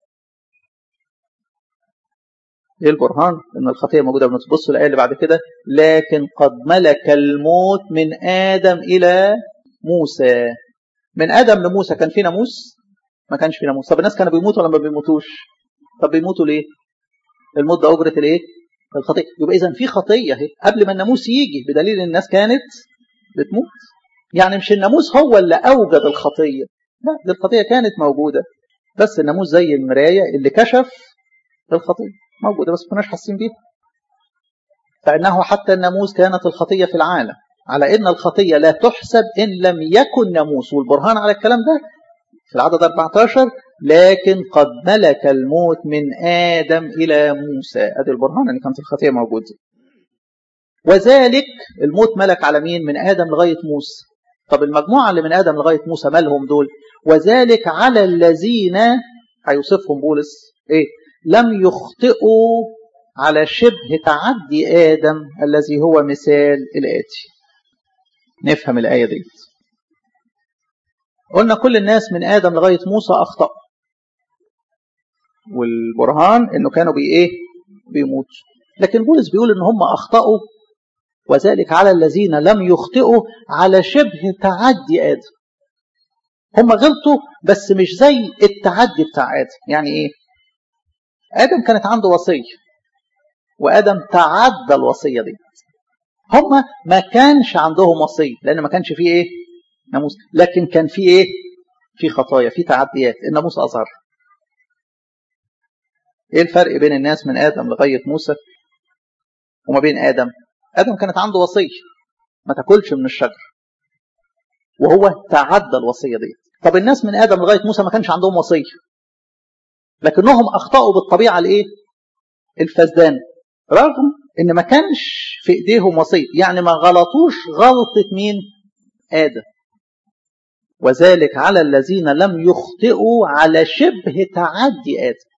ايه البرهان ان الخطيه موجوده قبل الناموس بصوا الايه اللي بعد كده لكن قد ملك الموت من ادم الى موسى من ادم لموسى كان في ناموس ما كانش في ناموس طب الناس كانوا بيموتوا ولا ما بيموتوش طب بيموتوا ليه الموت ده اجره الايه الخطيه يبقى اذا في خطيه اهي قبل ما الناموس يجي بدليل ان الناس كانت بتموت يعني مش الناموس هو اللي اوجد الخطيه لا دي الخطيه كانت موجوده بس الناموس زي المرايه اللي كشف الخطيه موجوده بس ما كناش حاسين بيها فانه حتى الناموس كانت الخطيه في العالم على ان الخطيه لا تحسب ان لم يكن ناموس والبرهان على الكلام ده في العدد 14 لكن قد ملك الموت من ادم الى موسى ادي البرهان ان كانت الخطيه موجوده وذلك الموت ملك على مين من ادم لغايه موسى طب المجموعه اللي من ادم لغايه موسى مالهم دول وذلك على الذين هيوصفهم بولس ايه لم يخطئوا على شبه تعدي ادم الذي هو مثال الاتي نفهم الايه دي قلنا كل الناس من ادم لغايه موسى اخطاوا والبرهان انه كانوا بي ايه بيموتوا لكن بولس بيقول ان هم اخطاوا وذلك على الذين لم يخطئوا على شبه تعدي ادم هم غلطوا بس مش زي التعدي بتاع ادم يعني ايه ادم كانت عنده وصيه وادم تعدى الوصيه دي هم ما كانش عندهم وصيه لان ما كانش فيه ايه ناموس لكن كان فيه ايه في خطايا في تعديات الناموس اظهر ايه الفرق بين الناس من ادم لغايه موسى وما بين ادم ادم كانت عنده وصيه ما تاكلش من الشجر وهو تعدى الوصيه دي طب الناس من ادم لغايه موسى ما كانش عندهم وصيه لكنهم اخطاوا بالطبيعه الايه الفسدان رغم ان ما كانش في ايديهم وصيه يعني ما غلطوش غلطه مين ادم وذلك على الذين لم يخطئوا على شبه تعدي ادم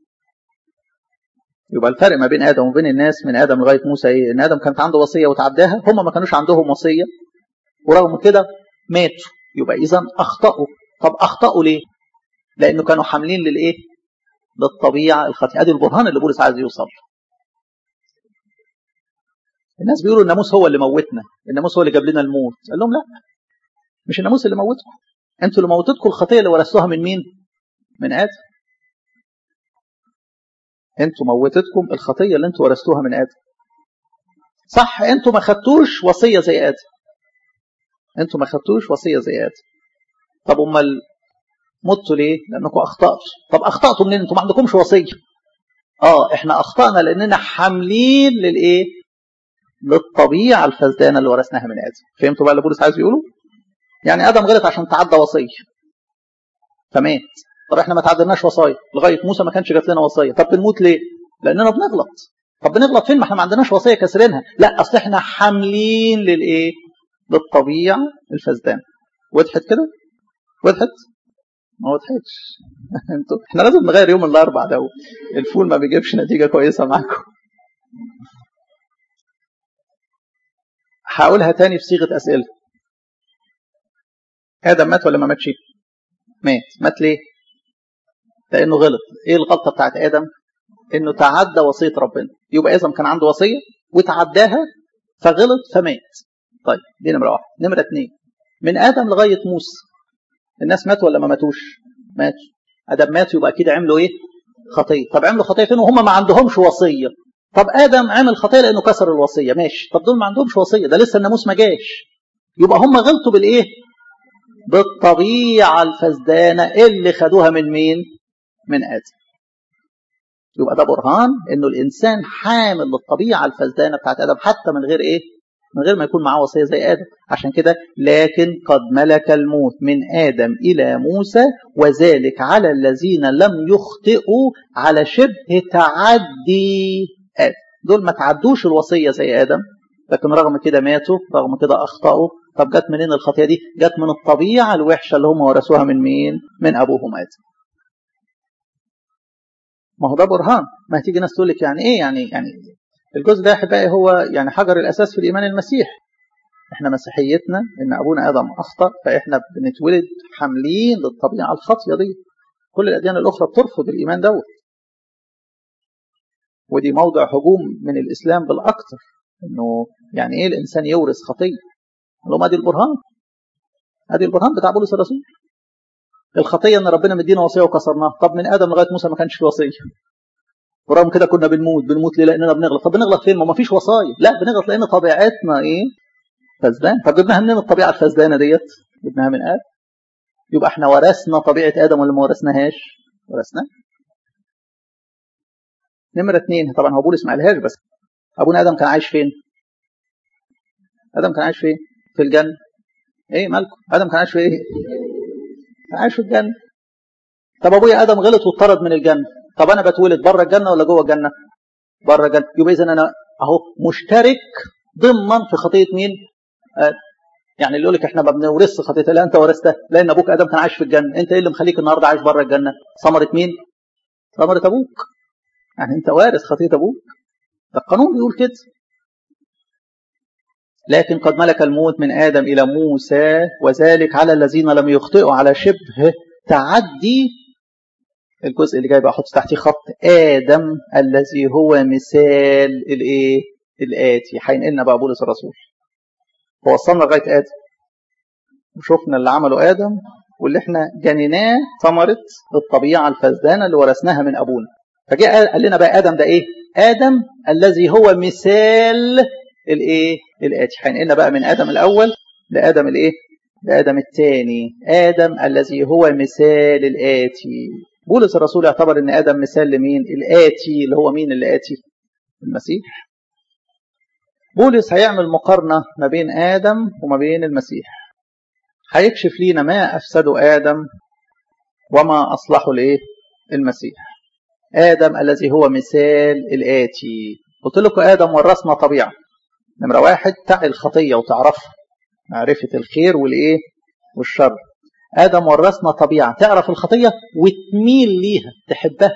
يبقى الفرق ما بين ادم وبين الناس من ادم لغايه موسى ايه ان ادم كانت عنده وصيه وتعداها هم ما كانوش عندهم وصيه ورغم كده ماتوا يبقى اذا اخطاوا طب اخطاوا ليه لانه كانوا حاملين للايه للطبيعه الخاطئه ادي البرهان اللي بولس عايز يوصل الناس بيقولوا الناموس هو اللي موتنا الناموس هو اللي جاب لنا الموت قال لهم لا مش الناموس اللي موتكم انتوا اللي موتتكم الخطيه اللي ورثتوها من مين من ادم انتوا موتتكم الخطيه اللي انتوا ورثتوها من ادم صح انتوا ما خدتوش وصيه زي ادم انتوا ما خدتوش وصيه زي ادم طب امال متوا ليه لانكم اخطاتوا طب اخطاتوا منين انتوا ما عندكمش وصيه اه احنا اخطانا لاننا حاملين للايه للطبيعه الفسدانه اللي ورثناها من ادم فهمتوا بقى اللي بولس عايز يقوله يعني ادم غلط عشان تعدى وصيه فمات طب احنا ما تعدلناش وصايا لغايه موسى ما كانش جات لنا وصيه طب بنموت ليه لاننا بنغلط طب بنغلط فين ما احنا ما عندناش وصيه كسرينها لا اصل احنا حاملين للايه للطبيعه الفسدانه وضحت كده وضحت ما وضحتش انتوا احنا لازم نغير يوم الاربع ده الفول ما بيجيبش نتيجه كويسه معاكم هقولها تاني في صيغه اسئله ادم مات ولا ما ماتش مات مات ليه لانه غلط ايه الغلطه بتاعت ادم انه تعدى وصيه ربنا يبقى اذا كان عنده وصيه وتعداها فغلط فمات طيب دي نمره واحد نمره اثنين من ادم لغايه موسى الناس ماتوا ولا ما ماتوش ماتوا ادم ماتوا يبقى اكيد عملوا ايه خطيه طب عملوا خطيه فين وهم ما عندهمش وصيه طب ادم عمل خطيه لانه كسر الوصيه ماشي طب دول ما عندهمش وصيه ده لسه الناموس ما جاش يبقى هم غلطوا بالايه بالطبيعه الفسدانه اللي خدوها من مين من ادم يبقى ده برهان انه الانسان حامل للطبيعه الفسدانه بتاعت ادم حتى من غير ايه من غير ما يكون معاه وصيه زي ادم عشان كده لكن قد ملك الموت من ادم الى موسى وذلك على الذين لم يخطئوا على شبه تعدي ادم دول ما تعدوش الوصيه زي ادم لكن رغم كده ماتوا رغم كده اخطاوا طب جت منين الخطيه دي جت من الطبيعه الوحشه اللي هم ورثوها من مين من ابوهم ادم ما هو ده برهان ما هتيجي ناس تقول لك يعني ايه يعني يعني الجزء ده يا احبائي هو يعني حجر الاساس في الايمان المسيحي احنا مسيحيتنا ان ابونا ادم اخطا فاحنا بنتولد حاملين للطبيعه الخاطيه دي كل الاديان الاخرى بترفض الايمان دوت ودي موضع هجوم من الاسلام بالاكثر انه يعني ايه الانسان يورث خطيه لهم ادي البرهان ادي البرهان بتاع بولس الرسول الخطيه ان ربنا مدينا وصيه وكسرناها طب من ادم لغايه موسى ما كانش في وصيه ورغم كده كنا بنموت بنموت ليه لاننا بنغلط طب بنغلط فين ما فيش وصايا لا بنغلط لان طبيعتنا ايه فسدان طب جبناها منين الطبيعه الفسدانه ديت جبناها من ادم يبقى احنا ورثنا طبيعه ادم ولا ما ورثناهاش ورثنا نمره اثنين طبعا هو بولس ما قالهاش بس ابونا ادم كان عايش فين ادم كان عايش فين في الجنه ايه مالكم ادم كان عايش في ايه كان عايش في الجنه طب ابويا ادم غلط واتطرد من الجنه طب انا بتولد بره الجنه ولا جوه الجنه بره الجنه يبقى اذا انا اهو مشترك ضمنا في خطيه مين آه يعني اللي يقول لك احنا ما بنورثش خطيه لا انت ورثتها لان ابوك ادم كان عايش في الجنه انت ايه اللي مخليك النهارده عايش بره الجنه ثمره مين ثمره ابوك يعني انت وارث خطيه ابوك ده القانون بيقول كده لكن قد ملك الموت من ادم الى موسى وذلك على الذين لم يخطئوا على شبه تعدي الجزء اللي جاي بقى احط تحتيه خط ادم الذي هو مثال الايه الاتي هينقلنا بقى بولس الرسول هو وصلنا لغايه ادم وشفنا اللي عمله ادم واللي احنا جنيناه ثمره الطبيعه الفسدانه اللي ورثناها من ابونا فجاء قال لنا بقى ادم ده ايه ادم الذي هو مثال الايه الاتي هينقلنا بقى من ادم الاول لادم الايه لادم الثاني ادم الذي هو مثال الاتي بولس الرسول يعتبر ان ادم مثال لمين الاتي اللي هو مين اللي اتي المسيح بولس هيعمل مقارنة ما بين آدم وما بين المسيح هيكشف لينا ما أفسده آدم وما أصلحه لإيه المسيح آدم الذي هو مثال الآتي قلت لكم آدم ورثنا طبيعة نمرة واحد تعي الخطية وتعرفها معرفة الخير والإيه والشر آدم ورثنا طبيعة تعرف الخطية وتميل ليها تحبها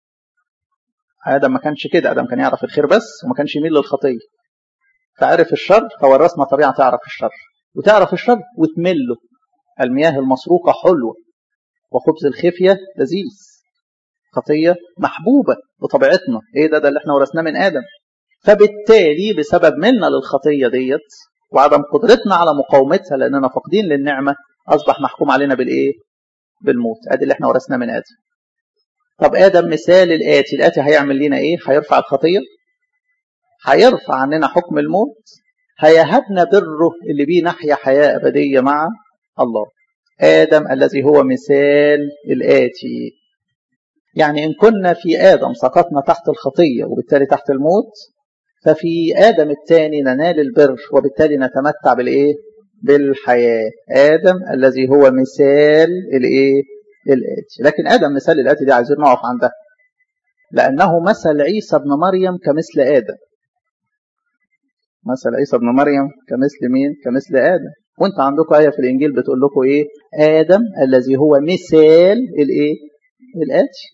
آدم ما كانش كده آدم كان يعرف الخير بس وما كانش يميل للخطية فعرف الشر فورثنا طبيعة تعرف الشر وتعرف الشر وتمل له المياه المسروقة حلوة وخبز الخفية لذيذ خطية محبوبة بطبيعتنا ايه ده ده اللي احنا ورثناه من آدم فبالتالي بسبب ملنا للخطية ديت وعدم قدرتنا على مقاومتها لأننا فاقدين للنعمة أصبح محكوم علينا بالإيه؟ بالموت أدي اللي احنا ورثناه من آدم طب آدم مثال الآتي الآتي هيعمل لنا إيه؟ هيرفع الخطية هيرفع عننا حكم الموت هيهبنا بره اللي بيه نحيا حياة أبدية مع الله آدم الذي هو مثال الآتي يعني إن كنا في آدم سقطنا تحت الخطية وبالتالي تحت الموت ففي آدم الثاني ننال البر وبالتالي نتمتع بالإيه؟ بالحياة آدم الذي هو مثال الإيه؟ الآتي لكن آدم مثال الآتي دي عايزين نقف عندها لأنه مثل عيسى ابن مريم كمثل آدم مثل عيسى ابن مريم كمثل مين؟ كمثل آدم وانت عندكم آية في الإنجيل بتقول لكم إيه آدم الذي هو مثال الإيه الآتي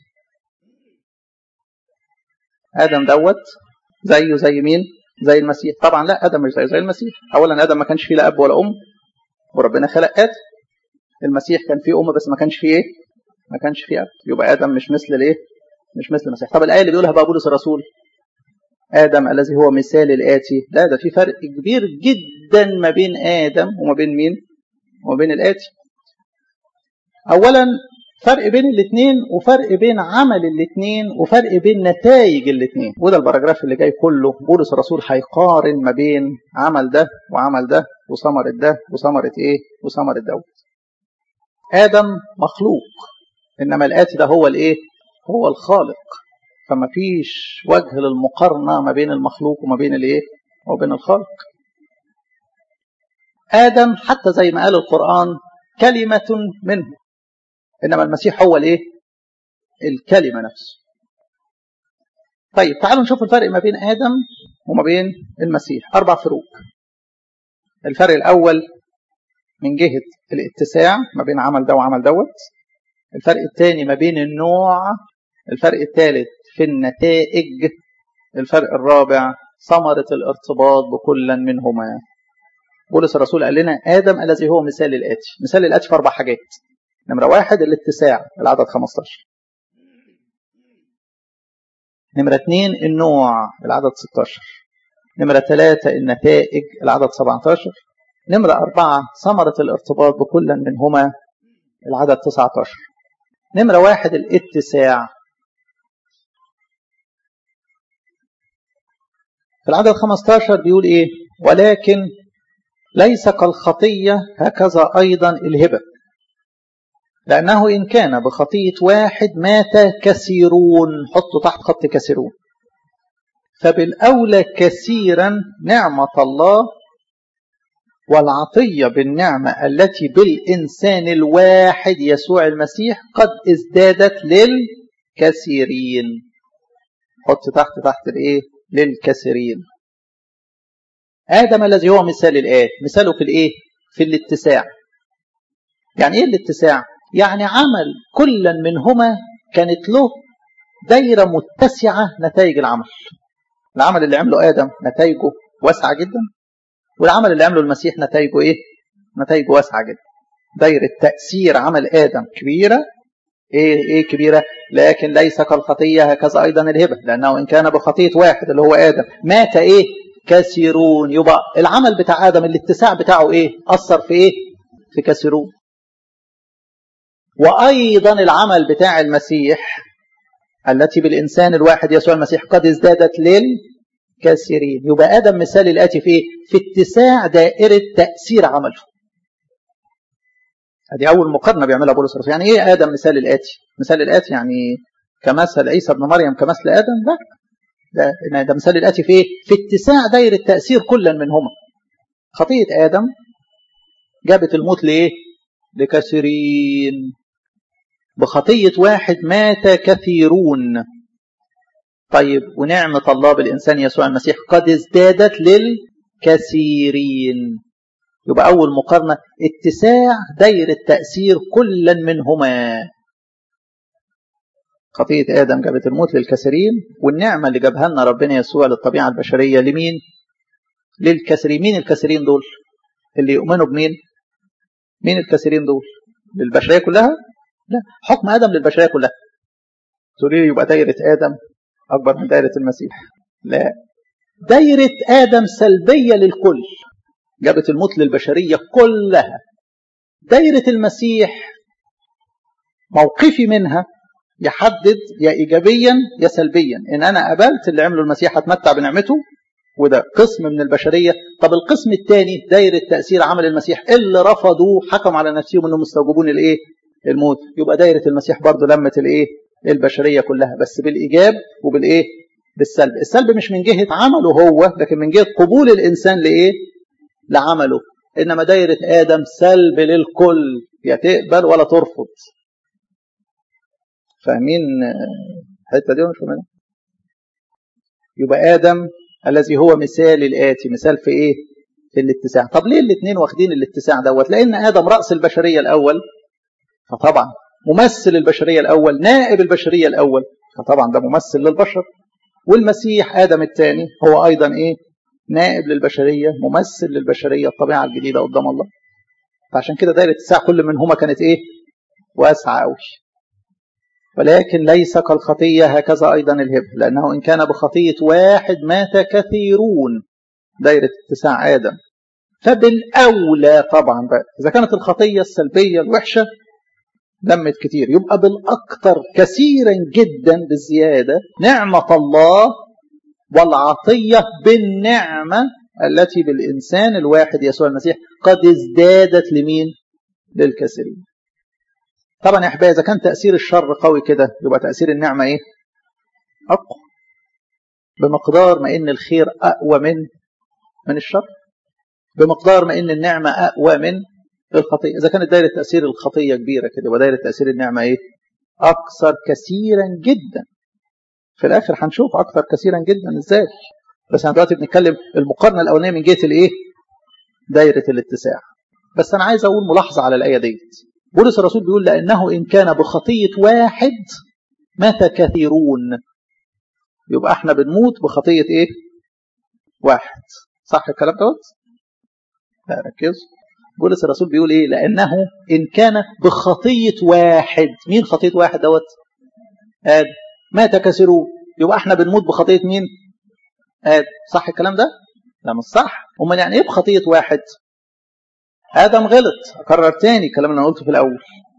آدم دوت زيه زي مين زي المسيح طبعا لا آدم مش زي زي المسيح أولا آدم ما كانش فيه لا أب ولا أم وربنا خلق آدم المسيح كان فيه أم بس ما كانش فيه إيه ما كانش فيه أب يبقى آدم مش مثل الإيه مش مثل المسيح طب الآية اللي بيقولها بقى بولس الرسول آدم الذي هو مثال الآتي لا ده في فرق كبير جدا ما بين آدم وما بين مين وما بين الآتي أولا فرق بين الاثنين وفرق بين عمل الاثنين وفرق بين نتائج الاثنين وده البراجراف اللي جاي كله بولس الرسول هيقارن ما بين عمل ده وعمل ده وثمرة ده وثمرة ايه وثمرة دوت آدم مخلوق إنما الآتي ده هو الايه هو الخالق فما فيش وجه للمقارنة ما بين المخلوق وما بين الايه وبين الخالق آدم حتى زي ما قال القرآن كلمة منه إنما المسيح هو الايه الكلمة نفسه طيب تعالوا نشوف الفرق ما بين آدم وما بين المسيح أربع فروق الفرق الأول من جهة الاتساع ما بين عمل ده وعمل دوت الفرق الثاني ما بين النوع الفرق الثالث في النتائج الفرق الرابع ثمرة الارتباط بكل منهما بولس الرسول قال لنا آدم الذي هو مثال الآتي مثال الآتي في أربع حاجات نمرة واحد الاتساع العدد 15 نمرة اثنين النوع العدد 16 نمرة ثلاثة النتائج العدد 17 نمرة أربعة ثمرة الارتباط بكل منهما العدد 19 نمرة واحد الاتساع في العدد 15 بيقول إيه ولكن ليس كالخطية هكذا أيضا الهبة لأنه إن كان بخطية واحد مات كثيرون حطوا تحت خط كثيرون فبالأولى كثيرا نعمة الله والعطية بالنعمة التي بالإنسان الواحد يسوع المسيح قد ازدادت للكثيرين حط تحت تحت الايه للكثيرين آدم الذي هو مثال الآية مثاله في الايه في الاتساع يعني ايه الاتساع يعني عمل كلا منهما كانت له دايرة متسعة نتائج العمل العمل اللي عمله آدم نتائجه واسعة جدا والعمل اللي عمله المسيح نتائجه ايه نتائجه واسعة جدا دايرة تأثير عمل آدم كبيرة ايه ايه كبيرة لكن ليس كالخطية هكذا أيضا الهبة لأنه إن كان بخطية واحد اللي هو آدم مات ايه كثيرون يبقى العمل بتاع آدم الاتساع بتاعه ايه أثر في ايه في كثيرون وأيضا العمل بتاع المسيح التي بالإنسان الواحد يسوع المسيح قد ازدادت للكثيرين يبقى آدم مثال الآتي في إيه؟ في اتساع دائرة تأثير عمله هذه أول مقارنة بيعملها بولس الرسول يعني إيه آدم مثال الآتي مثال الآتي يعني كمثل عيسى ابن مريم كمثل آدم لا ده, ده مثال الآتي في إيه؟ في اتساع دائرة تأثير كل منهما خطية آدم جابت الموت لإيه لكثيرين بخطية واحد مات كثيرون طيب ونعمة الله بالإنسان يسوع المسيح قد ازدادت للكثيرين يبقى أول مقارنة اتساع دايرة تأثير كل منهما خطية آدم جابت الموت للكثيرين والنعمة اللي جابها لنا ربنا يسوع للطبيعة البشرية لمين؟ للكثيرين مين الكثيرين دول؟ اللي يؤمنوا بمين؟ مين الكثيرين دول؟ للبشرية كلها؟ لا حكم آدم للبشرية كلها تقولي لي يبقى دايرة آدم أكبر من دايرة المسيح لا دايرة آدم سلبية للكل جابت الموت للبشرية كلها دايرة المسيح موقفي منها يحدد يا إيجابيا يا سلبيا إن أنا قبلت اللي عمله المسيح هتمتع بنعمته وده قسم من البشرية طب القسم الثاني دايرة تأثير عمل المسيح اللي رفضوا حكم على نفسهم أنهم مستوجبون الإيه الموت يبقى دايرة المسيح برضه لمت الإيه البشرية كلها بس بالإيجاب وبالإيه بالسلب السلب مش من جهة عمله هو لكن من جهة قبول الإنسان لإيه لعمله إنما دايرة آدم سلب للكل يا تقبل ولا ترفض فاهمين الحتة دي ولا مش فاهمين يبقى آدم الذي هو مثال الآتي مثال في إيه الاتساع طب ليه الاثنين واخدين الاتساع دوت لان ادم راس البشريه الاول فطبعا ممثل البشريه الاول نائب البشريه الاول فطبعا ده ممثل للبشر والمسيح ادم الثاني هو ايضا ايه نائب للبشريه ممثل للبشريه الطبيعه الجديده قدام الله فعشان كده دايره اتساع كل منهما كانت ايه واسعه قوي ولكن ليس كالخطيه هكذا ايضا الهبه لانه ان كان بخطيه واحد مات كثيرون دايره اتساع ادم فبالاولى طبعا بقى اذا كانت الخطيه السلبيه الوحشه لمت كتير يبقى بالاكثر كثيرا جدا بالزياده نعمه الله والعطيه بالنعمه التي بالانسان الواحد يسوع المسيح قد ازدادت لمين؟ للكثيرين. طبعا يا احبائي اذا كان تاثير الشر قوي كده يبقى تاثير النعمه ايه؟ اقوى. بمقدار ما ان الخير اقوى من من الشر. بمقدار ما ان النعمه اقوى من الخطيه، اذا كانت دايره تاثير الخطيه كبيره كده يبقى دايره تاثير النعمه ايه؟ اكثر كثيرا جدا. في الاخر هنشوف اكثر كثيرا جدا ازاي. بس احنا دلوقتي بنتكلم المقارنه الاولانيه من جهه الايه؟ دايره الاتساع. بس انا عايز اقول ملاحظه على الايه ديت. بولس الرسول بيقول لانه ان كان بخطيه واحد مات كثيرون. يبقى احنا بنموت بخطيه ايه؟ واحد. صح الكلام دوت؟ لا ركز. بولس الرسول بيقول ايه؟ لانه ان كان بخطيه واحد، مين خطيه واحد دوت؟ آدم. مات كثيرون. يبقى احنا بنموت بخطيه مين؟ آدم صح الكلام ده؟ لا مش صح امال يعني ايه بخطيه واحد؟ ادم غلط اكرر تاني الكلام اللي انا قلته في الاول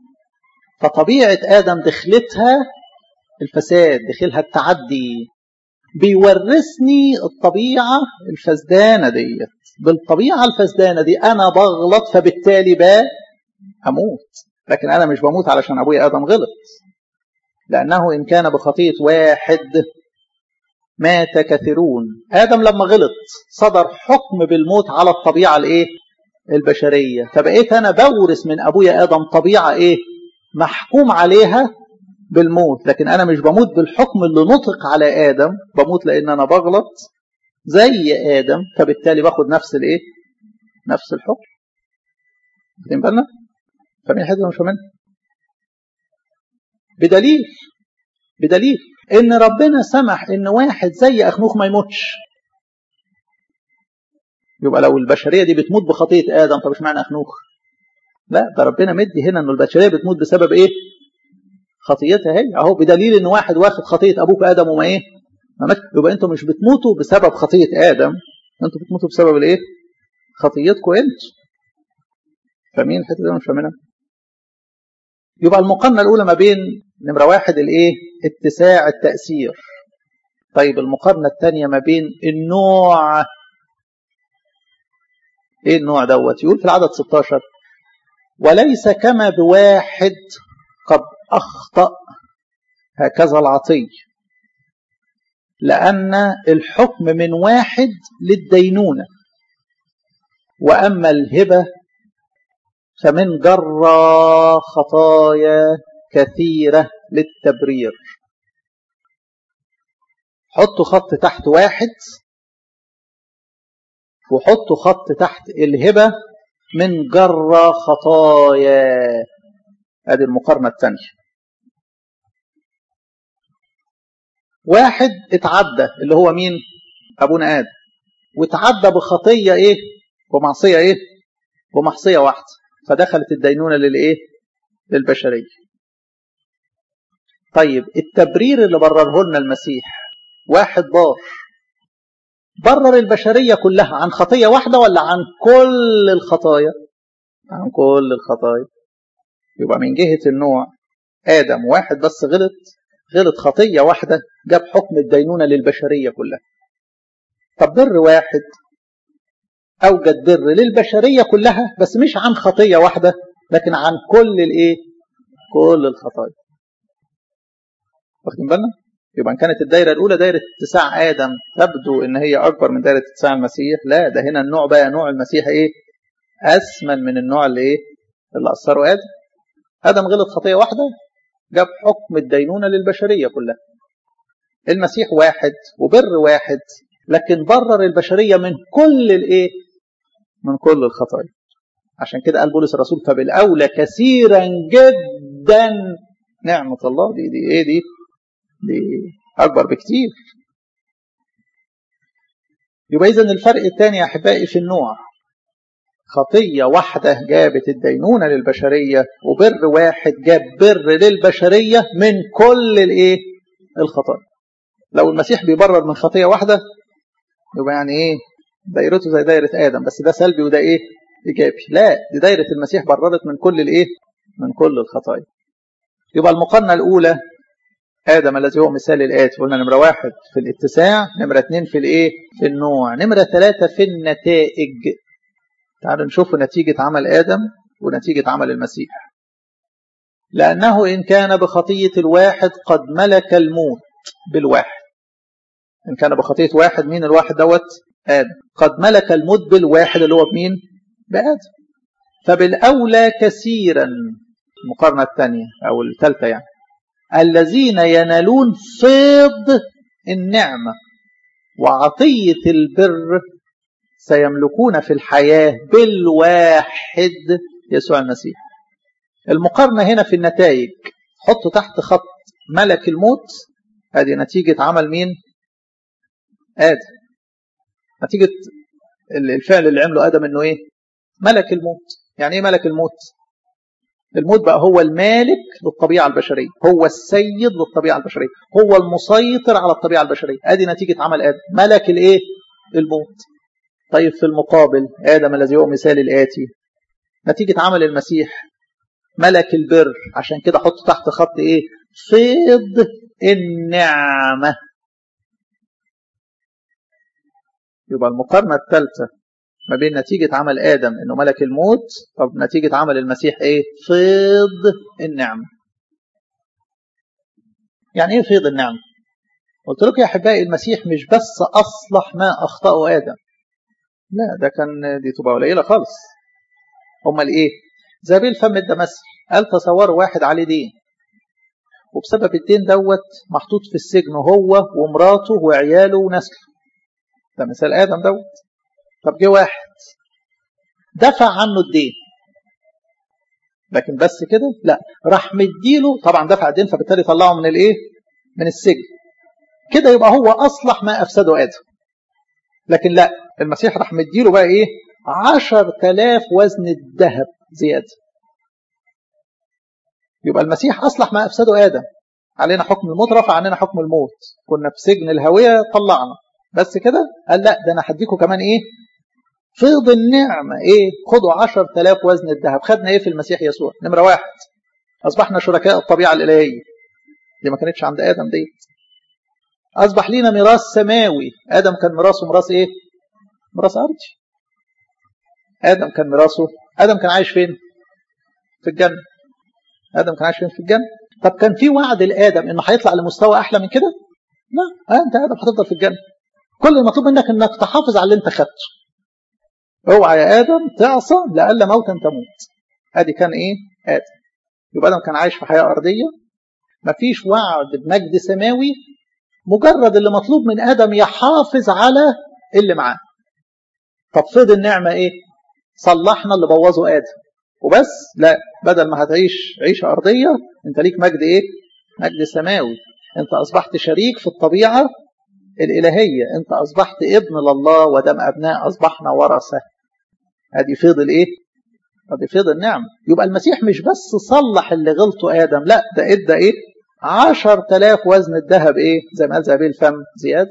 فطبيعه ادم دخلتها الفساد دخلها التعدي بيورثني الطبيعه الفسدانه ديت بالطبيعه الفسدانه دي انا بغلط فبالتالي بقى اموت لكن انا مش بموت علشان ابويا ادم غلط لانه ان كان بخطيه واحد مات كثيرون آدم لما غلط صدر حكم بالموت على الطبيعة الإيه؟ البشرية فبقيت أنا بورث من أبويا آدم طبيعة إيه؟ محكوم عليها بالموت لكن أنا مش بموت بالحكم اللي نطق على آدم بموت لأن أنا بغلط زي آدم فبالتالي باخد نفس الإيه؟ نفس الحكم واخدين بالنا؟ فاهمين حاجة مش فاهمين؟ بدليل بدليل ان ربنا سمح ان واحد زي اخنوخ ما يموتش يبقى لو البشريه دي بتموت بخطيه ادم طب اشمعنى اخنوخ لا ده ربنا مدي هنا ان البشريه بتموت بسبب ايه خطيتها هي اهو بدليل ان واحد واخد خطيه ابوك ادم وما ايه ما مات يبقى انتوا مش بتموتوا بسبب خطيه ادم انتوا بتموتوا بسبب الايه خطيتكم انتوا فاهمين الحته دي مش فاهمينها يبقى المقارنه الاولى ما بين نمرة واحد الايه اتساع التأثير طيب المقارنة الثانية ما بين النوع ايه النوع دوت يقول في العدد 16 وليس كما بواحد قد أخطأ هكذا العطي لأن الحكم من واحد للدينونة وأما الهبة فمن جرى خطايا كثيرة للتبرير حطوا خط تحت واحد وحطوا خط تحت الهبة من جرى خطايا ادي المقارنة الثانية واحد اتعدى اللي هو مين ابونا ادم واتعدى بخطية ايه ومعصية ايه ومعصية واحدة فدخلت الدينونة للايه للبشرية طيب التبرير اللي برره لنا المسيح واحد بار برر البشرية كلها عن خطية واحدة ولا عن كل الخطايا عن كل الخطايا يبقى من جهة النوع آدم واحد بس غلط غلط خطية واحدة جاب حكم الدينونة للبشرية كلها طب بر واحد أوجد بر للبشرية كلها بس مش عن خطية واحدة لكن عن كل الإيه كل الخطايا واخدين بالنا يبقى ان كانت الدايره الاولى دايره اتساع ادم تبدو ان هي اكبر من دايره اتساع المسيح لا ده هنا النوع بقى نوع المسيح ايه اسمن من النوع اللي ايه اللي اثره ادم ادم غلط خطيه واحده جاب حكم الدينونه للبشريه كلها المسيح واحد وبر واحد لكن برر البشريه من كل الايه من كل الخطايا عشان كده قال بولس الرسول فبالاولى كثيرا جدا نعمه الله دي دي ايه دي دي اكبر بكتير يبقى اذا الفرق الثاني يا احبائي في النوع خطيه واحده جابت الدينونه للبشريه وبر واحد جاب بر للبشريه من كل الايه الخطايا لو المسيح بيبرر من خطيه واحده يبقى يعني ايه دايرته زي دايره ادم بس ده سلبي وده ايه ايجابي لا دي دايره المسيح بررت من كل الايه من كل الخطايا يبقى المقارنه الاولى ادم الذي هو مثال الاتي قلنا نمره واحد في الاتساع نمره اثنين في الايه في النوع نمره ثلاثه في النتائج تعالوا نشوف نتيجه عمل ادم ونتيجه عمل المسيح لانه ان كان بخطيه الواحد قد ملك الموت بالواحد ان كان بخطيه واحد مين الواحد دوت ادم قد ملك الموت بالواحد اللي هو بمين بادم فبالاولى كثيرا المقارنه الثانيه او الثالثه يعني الذين ينالون فيض النعمة وعطية البر سيملكون في الحياة بالواحد يسوع المسيح المقارنة هنا في النتائج حطوا تحت خط ملك الموت هذه نتيجة عمل مين آدم نتيجة الفعل اللي عمله آدم انه ايه ملك الموت يعني ايه ملك الموت الموت بقى هو المالك للطبيعة البشرية هو السيد للطبيعة البشرية هو المسيطر على الطبيعة البشرية ادي نتيجة عمل آدم ملك الايه الموت طيب في المقابل آدم الذي هو مثال الآتي نتيجة عمل المسيح ملك البر عشان كده حط تحت خط ايه فيض النعمة يبقى المقارنة الثالثة ما بين نتيجة عمل آدم إنه ملك الموت طب نتيجة عمل المسيح إيه؟ فيض النعمة. يعني إيه فيض النعمة؟ قلت لكم يا أحبائي المسيح مش بس أصلح ما أخطأه آدم. لا ده كان دي تبقى قليلة خالص. أمال إيه؟ زابيل فم الدمسك قال تصوروا واحد عليه دين. وبسبب الدين دوت محطوط في السجن هو ومراته وعياله ونسله. ده مثال آدم دوت. طب جه واحد دفع عنه الدين لكن بس كده لا راح مديله طبعا دفع الدين فبالتالي طلعه من الايه من السجن كده يبقى هو اصلح ما افسده ادم لكن لا المسيح راح مديله بقى ايه عشر تلاف وزن الذهب زيادة يبقى المسيح أصلح ما أفسده آدم علينا حكم الموت رفع عننا حكم الموت كنا في سجن الهوية طلعنا بس كده قال لا ده أنا هديكم كمان إيه فيض النعمة إيه خدوا عشر تلاف وزن الذهب خدنا إيه في المسيح يسوع نمرة واحد أصبحنا شركاء الطبيعة الإلهية دي ما كانتش عند آدم دي أصبح لينا ميراث سماوي آدم كان ميراثه ميراث إيه ميراث أرضي آدم كان ميراثه آدم كان عايش فين في الجنة آدم كان عايش فين في الجنة طب كان في وعد لآدم إنه هيطلع لمستوى أحلى من كده لا أنت آدم هتفضل في الجنة كل المطلوب منك إنك تحافظ على اللي أنت خدته اوعى يا آدم تعصى لألا موتا تموت ادي كان إيه آدم يبقى آدم كان عايش في حياة أرضية مفيش وعد بمجد سماوي مجرد اللي مطلوب من آدم يحافظ على اللي معاه طب فض النعمة إيه صلحنا اللي بوظه آدم وبس لا بدل ما هتعيش عيشة أرضية أنت ليك مجد إيه مجد سماوي أنت أصبحت شريك في الطبيعة الإلهية أنت أصبحت ابن لله ودم أبناء أصبحنا ورثة هذه فيض الإيه هذه فيض النعمة يبقى المسيح مش بس صلح اللي غلطه آدم لا ده إدى إيه عشر تلاف وزن الذهب إيه زي ما قال زابيل الفم زيادة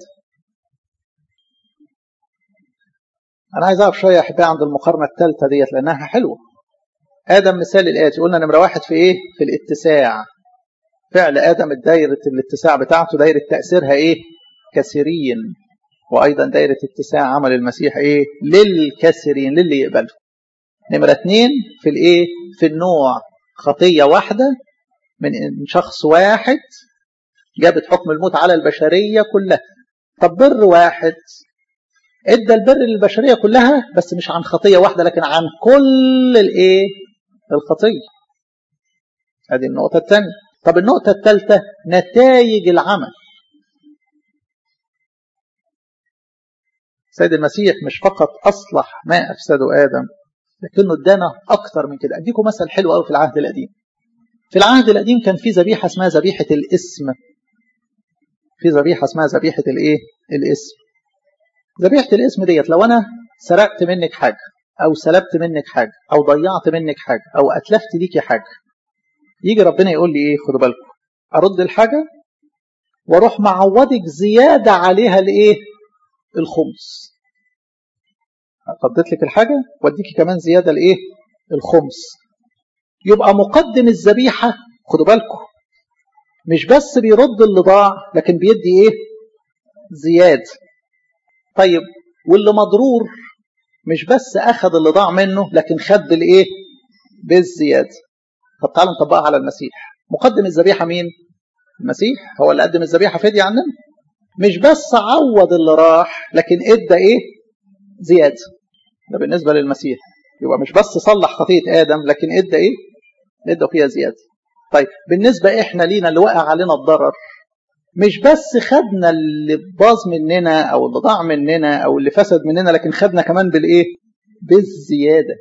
أنا عايز أعرف شوية أحبائي عند المقارنة الثالثة ديت لأنها حلوة آدم مثال الآتي قلنا نمرة واحد في إيه في الاتساع فعل آدم الدايرة الاتساع بتاعته دايرة تأثيرها إيه كثيرين وأيضا دايرة اتساع عمل المسيح إيه للكثيرين للي يقبله نمرة اتنين في الإيه في النوع خطية واحدة من شخص واحد جابت حكم الموت على البشرية كلها طب بر واحد ادى البر للبشريه كلها بس مش عن خطيه واحده لكن عن كل الايه الخطيه ادي النقطه الثانيه طب النقطه الثالثه نتائج العمل سيد المسيح مش فقط أصلح ما أفسده آدم لكنه ادانا أكتر من كده أديكم مثل حلو قوي في العهد القديم في العهد القديم كان في ذبيحة اسمها ذبيحة الاسم في ذبيحة اسمها ذبيحة الايه الاسم ذبيحة الاسم ديت لو أنا سرقت منك حاجة أو سلبت منك حاجة أو ضيعت منك حاجة أو أتلفت ليكي حاجة يجي ربنا يقول لي إيه خدوا بالكم أرد الحاجة واروح معوضك زيادة عليها الإيه الخمس قضيت لك الحاجة واديكي كمان زيادة الإيه الخمس يبقى مقدم الذبيحة خدوا بالكم مش بس بيرد اللي ضاع لكن بيدي إيه زيادة طيب واللي مضرور مش بس أخذ اللي ضاع منه لكن خد بالإيه بالزيادة طب تعالوا نطبقها على المسيح مقدم الذبيحة مين المسيح هو اللي قدم الذبيحة فدية عننا مش بس عوض اللي راح لكن ادى ايه زيادة ده بالنسبة للمسيح يبقى مش بس صلح خطية آدم لكن ادى ايه ادى فيها زيادة طيب بالنسبة احنا لينا اللي وقع علينا الضرر مش بس خدنا اللي باظ مننا او اللي ضاع مننا او اللي فسد مننا لكن خدنا كمان بالايه بالزيادة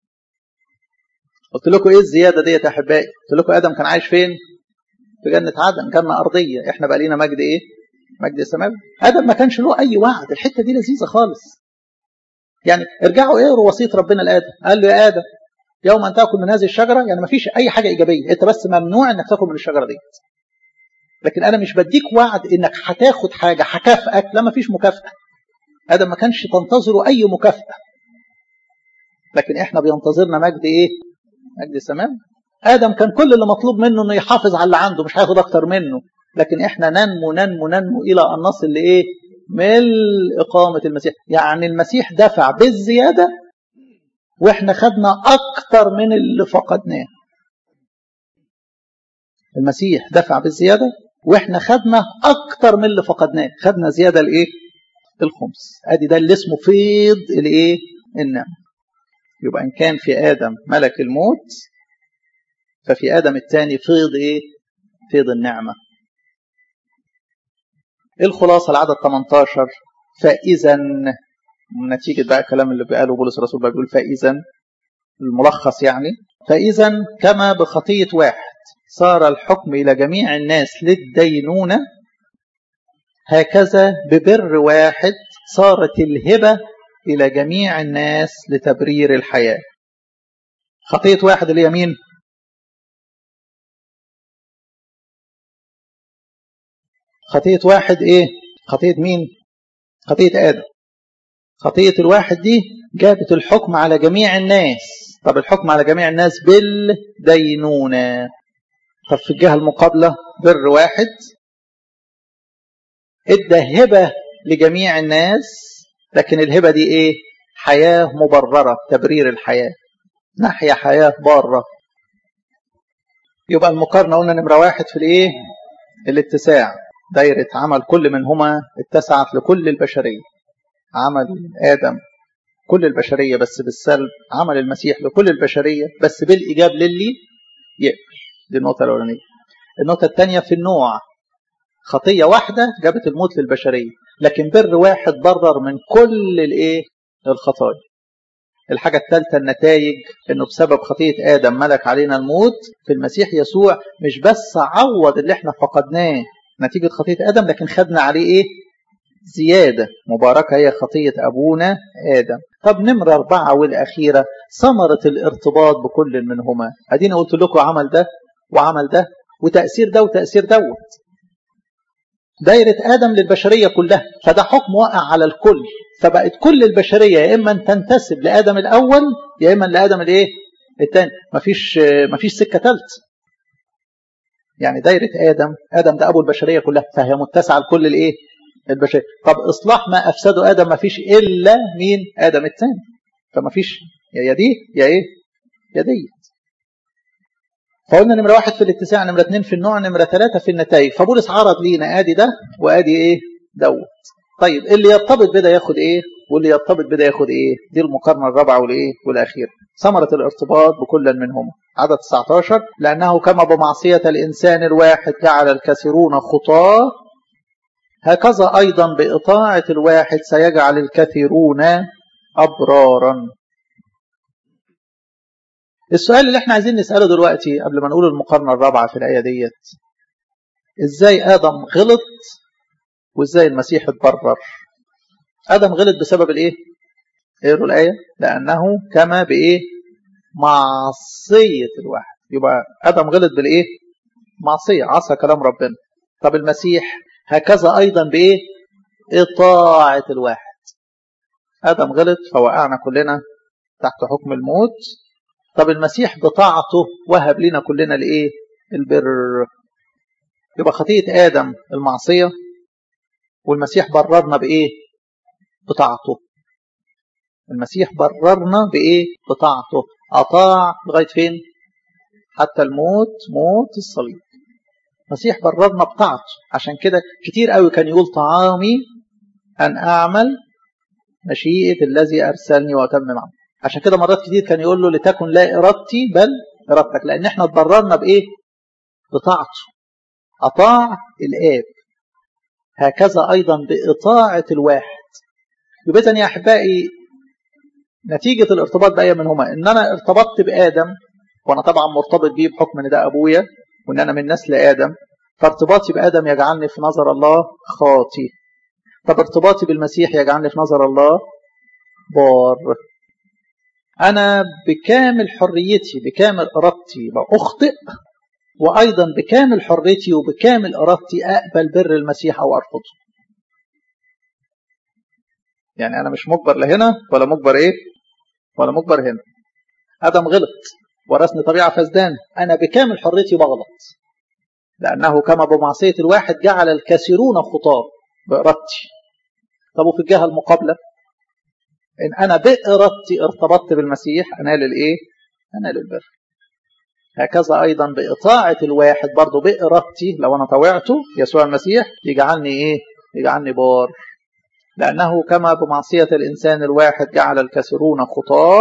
قلت لكم ايه الزيادة ديت يا احبائي قلت لكم ادم كان عايش فين في جنة عدن جنة أرضية إحنا بقى لينا مجد إيه؟ مجد سماوي آدم ما كانش له أي وعد الحتة دي لذيذة خالص يعني ارجعوا اقروا وصية ربنا لآدم قال له يا آدم يوم أن تأكل من هذه الشجرة يعني ما فيش أي حاجة إيجابية أنت بس ممنوع إنك تأكل من الشجرة دي لكن أنا مش بديك وعد إنك هتاخد حاجة هكافئك لا ما فيش مكافأة آدم ما كانش تنتظره أي مكافأة لكن إحنا بينتظرنا مجد إيه؟ مجد سماوي آدم كان كل اللي مطلوب منه إنه يحافظ على اللي عنده مش هياخد أكتر منه لكن إحنا ننمو ننمو ننمو إلى أن نصل لإيه؟ من إقامة المسيح يعني المسيح دفع بالزيادة وإحنا خدنا أكتر من اللي فقدناه المسيح دفع بالزيادة وإحنا خدنا أكتر من اللي فقدناه خدنا زيادة الإيه؟ الخمس أدي ده اللي اسمه فيض الإيه؟ النعم يبقى إن كان في آدم ملك الموت ففي آدم الثاني فيض إيه؟ فيض النعمة الخلاصة العدد 18 فإذا نتيجة بقى الكلام اللي قاله بولس الرسول بقى بيقول فإذا الملخص يعني فإذا كما بخطية واحد صار الحكم إلى جميع الناس للدينونة هكذا ببر واحد صارت الهبة إلى جميع الناس لتبرير الحياة خطية واحد اللي هي مين؟ خطية واحد ايه خطية مين خطية آدم خطية الواحد دي جابت الحكم على جميع الناس طب الحكم على جميع الناس بالدينونة طب في الجهة المقابلة بر واحد ادى هبة لجميع الناس لكن الهبة دي ايه حياة مبررة تبرير الحياة نحيا حياة بارة يبقى المقارنة قلنا نمرة واحد في الايه الاتساع دايرة عمل كل منهما اتسعت لكل البشرية عمل آدم كل البشرية بس بالسلب عمل المسيح لكل البشرية بس بالإيجاب للي يقبل دي النقطة الأولانية النقطة الثانية في النوع خطية واحدة جابت الموت للبشرية لكن بر واحد برر من كل الايه الخطايا الحاجة الثالثة النتائج انه بسبب خطية آدم ملك علينا الموت في المسيح يسوع مش بس عوض اللي احنا فقدناه نتيجة خطية آدم لكن خدنا عليه إيه؟ زيادة مباركة هي خطية أبونا آدم طب نمرة أربعة والأخيرة ثمرة الارتباط بكل منهما أدينا قلت لكم عمل ده وعمل ده وتأثير ده وتأثير دوت دايرة آدم للبشرية كلها فده حكم وقع على الكل فبقت كل البشرية يا إما أن تنتسب لآدم الأول يا إما لآدم الإيه؟ الثاني مفيش مفيش سكة ثالث يعني دايرة آدم آدم ده أبو البشرية كلها فهي متسعة لكل الإيه البشرية طب إصلاح ما أفسده آدم ما فيش إلا مين آدم الثاني فما فيش يا دي يا إيه يا دي فقلنا نمرة واحد في الاتساع نمرة اتنين في النوع نمرة ثلاثة في النتائج فبولس عرض لينا آدي ده وآدي إيه دوت طيب اللي يرتبط بده ياخد إيه واللي يرتبط بده ياخد إيه دي المقارنة الرابعة والإيه والأخيرة ثمرة الارتباط بكل منهما عدد 19 لأنه كما بمعصية الإنسان الواحد جعل الكثيرون خطاة هكذا أيضا بإطاعة الواحد سيجعل الكثيرون أبرارا السؤال اللي احنا عايزين نسأله دلوقتي قبل ما نقول المقارنة الرابعة في الآية ديت ازاي آدم غلط وازاي المسيح اتبرر آدم غلط بسبب الايه اقروا الآية لأنه كما بإيه معصية الواحد يبقى آدم غلط بالإيه معصية عصى كلام ربنا طب المسيح هكذا أيضا بإيه إطاعة الواحد آدم غلط فوقعنا كلنا تحت حكم الموت طب المسيح بطاعته وهب لنا كلنا الإيه البر يبقى خطيئة آدم المعصية والمسيح بررنا بإيه بطاعته المسيح بررنا بإيه بطاعته أطاع لغاية فين حتى الموت موت الصليب المسيح بررنا بطاعته عشان كده كتير قوي كان يقول طعامي أن أعمل مشيئة الذي أرسلني وأتمم عمل عشان كده مرات كتير كان يقول له لتكن لا إرادتي بل إرادتك لأن احنا اتبررنا بإيه بطاعته أطاع الآب هكذا أيضا بإطاعة الواحد يبقى يا أحبائي نتيجة الارتباط بأي منهما إن أنا ارتبطت بآدم وأنا طبعا مرتبط بيه بحكم إن ده أبويا وإن أنا من نسل آدم فارتباطي بآدم يجعلني في نظر الله خاطي طب ارتباطي بالمسيح يجعلني في نظر الله بار أنا بكامل حريتي بكامل إرادتي بأخطئ وأيضا بكامل حريتي وبكامل إرادتي أقبل بر المسيح أو أرفضه يعني أنا مش مجبر لهنا ولا مجبر إيه ولا مجبر هنا آدم غلط ورثني طبيعة فسدان أنا بكامل حريتي بغلط لأنه كما بمعصية الواحد جعل الكثيرون خطاة بإرادتي طب وفي الجهة المقابلة إن أنا بإرادتي ارتبطت بالمسيح أنال الإيه؟ أنال البر هكذا أيضا بإطاعة الواحد برضه بإرادتي لو أنا طوعته يسوع المسيح يجعلني إيه؟ يجعلني بار لأنه كما بمعصية الإنسان الواحد جعل الكثيرون خطاه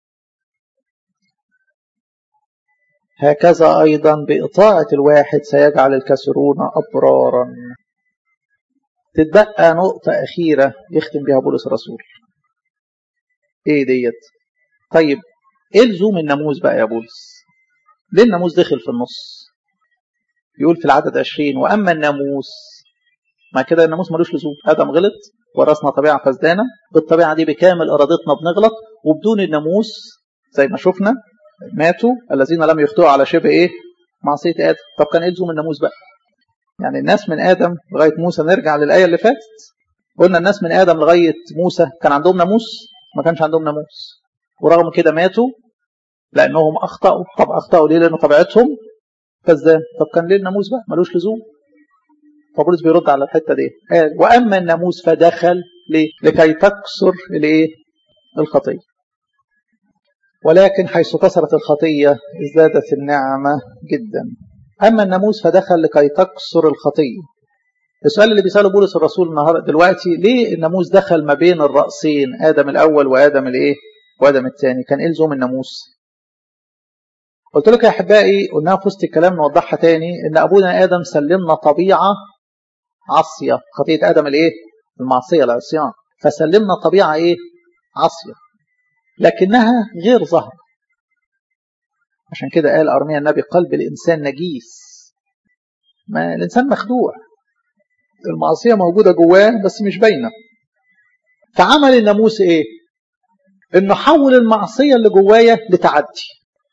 هكذا أيضا بإطاعة الواحد سيجعل الكثيرون أبرارا تتبقى نقطة أخيرة يختم بها بولس الرسول إيه ديت طيب إيه لزوم الناموس بقى يا بولس ليه الناموس دخل في النص يقول في العدد 20 وأما الناموس ما كده الناموس ملوش لزوم آدم غلط ورثنا طبيعة فسدانة بالطبيعة دي بكامل إرادتنا بنغلط وبدون الناموس زي ما شفنا ماتوا الذين لم يخطئوا على شبه إيه معصية آدم طب كان إيه لزوم الناموس بقى يعني الناس من آدم لغاية موسى نرجع للآية اللي فاتت قلنا الناس من آدم لغاية موسى كان عندهم ناموس ما كانش عندهم ناموس ورغم كده ماتوا لأنهم أخطأوا طب أخطأوا ليه لأن طبيعتهم فسدان طب كان ليه الناموس بقى ملوش لزوم فبولس بيرد على الحتة دي قال وأما الناموس فدخل ليه لكي تكسر الايه الخطية ولكن حيث كسرت الخطية ازدادت النعمة جدا أما الناموس فدخل لكي تكسر الخطية السؤال اللي بيسأله بولس الرسول النهاردة دلوقتي ليه الناموس دخل ما بين الرأسين آدم الأول وآدم الإيه وآدم الثاني كان إيه لزوم الناموس قلت لك يا أحبائي قلناها في وسط الكلام نوضحها تاني إن أبونا آدم سلمنا طبيعة عصية خطية آدم الإيه المعصية العصيان فسلمنا طبيعة إيه عصية لكنها غير ظاهرة عشان كده قال أرميا النبي قلب الإنسان نجيس ما الإنسان مخدوع المعصية موجودة جواه بس مش باينة فعمل الناموس إيه إنه حول المعصية اللي جوايا لتعدي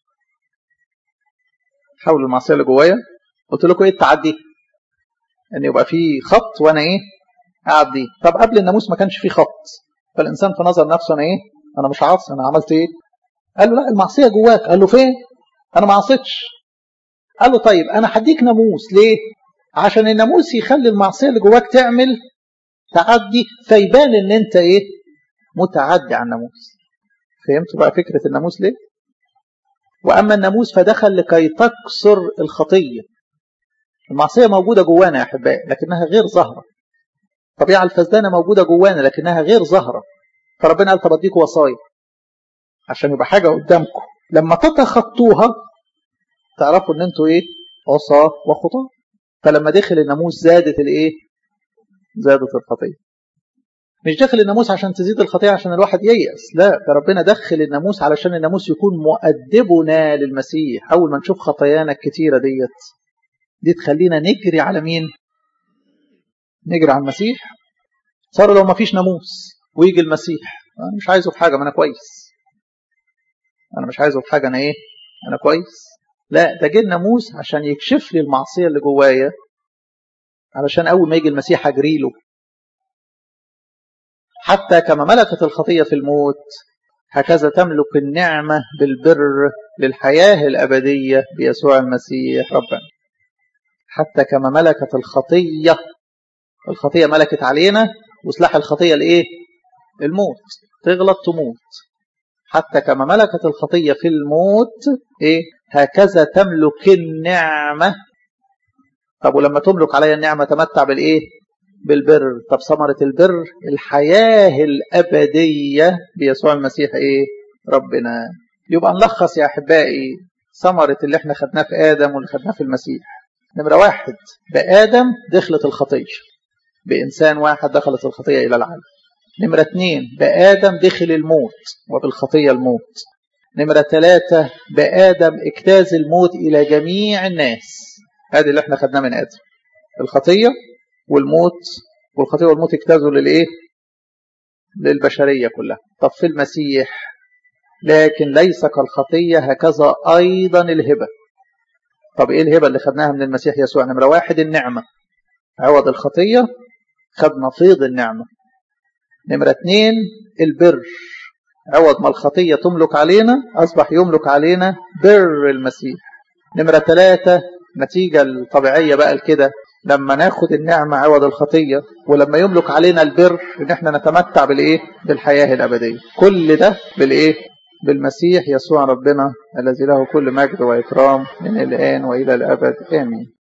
حول المعصية اللي جوايا قلت لكم إيه التعدي إن يبقى في خط وأنا إيه أعدي طب قبل الناموس ما كانش في خط فالإنسان في نظر نفسه أنا إيه أنا مش عاصي أنا عملت إيه قال له لا المعصية جواك قال له فين أنا ما عصيتش قال له طيب أنا هديك ناموس ليه عشان الناموس يخلي المعصية اللي جواك تعمل تعدي فيبان ان انت ايه متعدي على الناموس فهمتوا بقى فكرة الناموس ليه واما الناموس فدخل لكي تكسر الخطية المعصية موجودة جوانا يا احبائي لكنها غير ظاهرة الطبيعة الفسدانة موجودة جوانا لكنها غير ظاهرة فربنا قال طب اديكوا وصايا عشان يبقى حاجة قدامكم لما تتخطوها تعرفوا ان انتوا ايه عصاة وخطاه فلما دخل الناموس زادت الايه زادت الخطية مش داخل الناموس عشان تزيد الخطية عشان الواحد ييأس لا ده ربنا دخل الناموس علشان الناموس يكون مؤدبنا للمسيح أول ما نشوف خطايانا الكتيرة ديت دي تخلينا نجري على مين نجري على المسيح صار لو ما فيش ناموس ويجي المسيح أنا مش عايزه في حاجة ما أنا كويس أنا مش عايزه في حاجة أنا إيه أنا كويس لا ده جه الناموس عشان يكشف لي المعصية اللي جوايا علشان أول ما يجي المسيح أجري له حتى كما ملكت الخطية في الموت هكذا تملك النعمة بالبر للحياة الأبدية بيسوع المسيح ربنا حتى كما ملكت الخطية الخطية ملكت علينا وسلاح الخطية الإيه؟ الموت تغلط تموت حتى كما ملكت الخطية في الموت إيه؟ هكذا تملك النعمة طب ولما تملك علي النعمة تمتع بالإيه؟ بالبر طب ثمرة البر الحياة الأبدية بيسوع المسيح إيه ربنا يبقى نلخص يا أحبائي ثمرة اللي احنا خدناه في آدم واللي خدناه في المسيح نمرة واحد بآدم دخلت الخطية بإنسان واحد دخلت الخطية إلى العالم نمرة اثنين بآدم دخل الموت وبالخطية الموت نمرة ثلاثة بآدم اجتاز الموت إلى جميع الناس هذه اللي احنا خدناه من آدم الخطية والموت والخطيئة والموت اجتازوا للإيه؟ للبشرية كلها طب في المسيح لكن ليس كالخطية هكذا أيضا الهبة طب إيه الهبة اللي خدناها من المسيح يسوع نمرة واحد النعمة عوض الخطية خدنا فيض النعمة نمرة اتنين البر عوض ما الخطية تملك علينا أصبح يملك علينا بر المسيح نمرة ثلاثة نتيجة الطبيعية بقى كده لما ناخد النعمة عوض الخطية ولما يملك علينا البر ان احنا نتمتع بالايه بالحياة الابدية كل ده بالايه بالمسيح يسوع ربنا الذي له كل مجد واكرام من الان والى الابد امين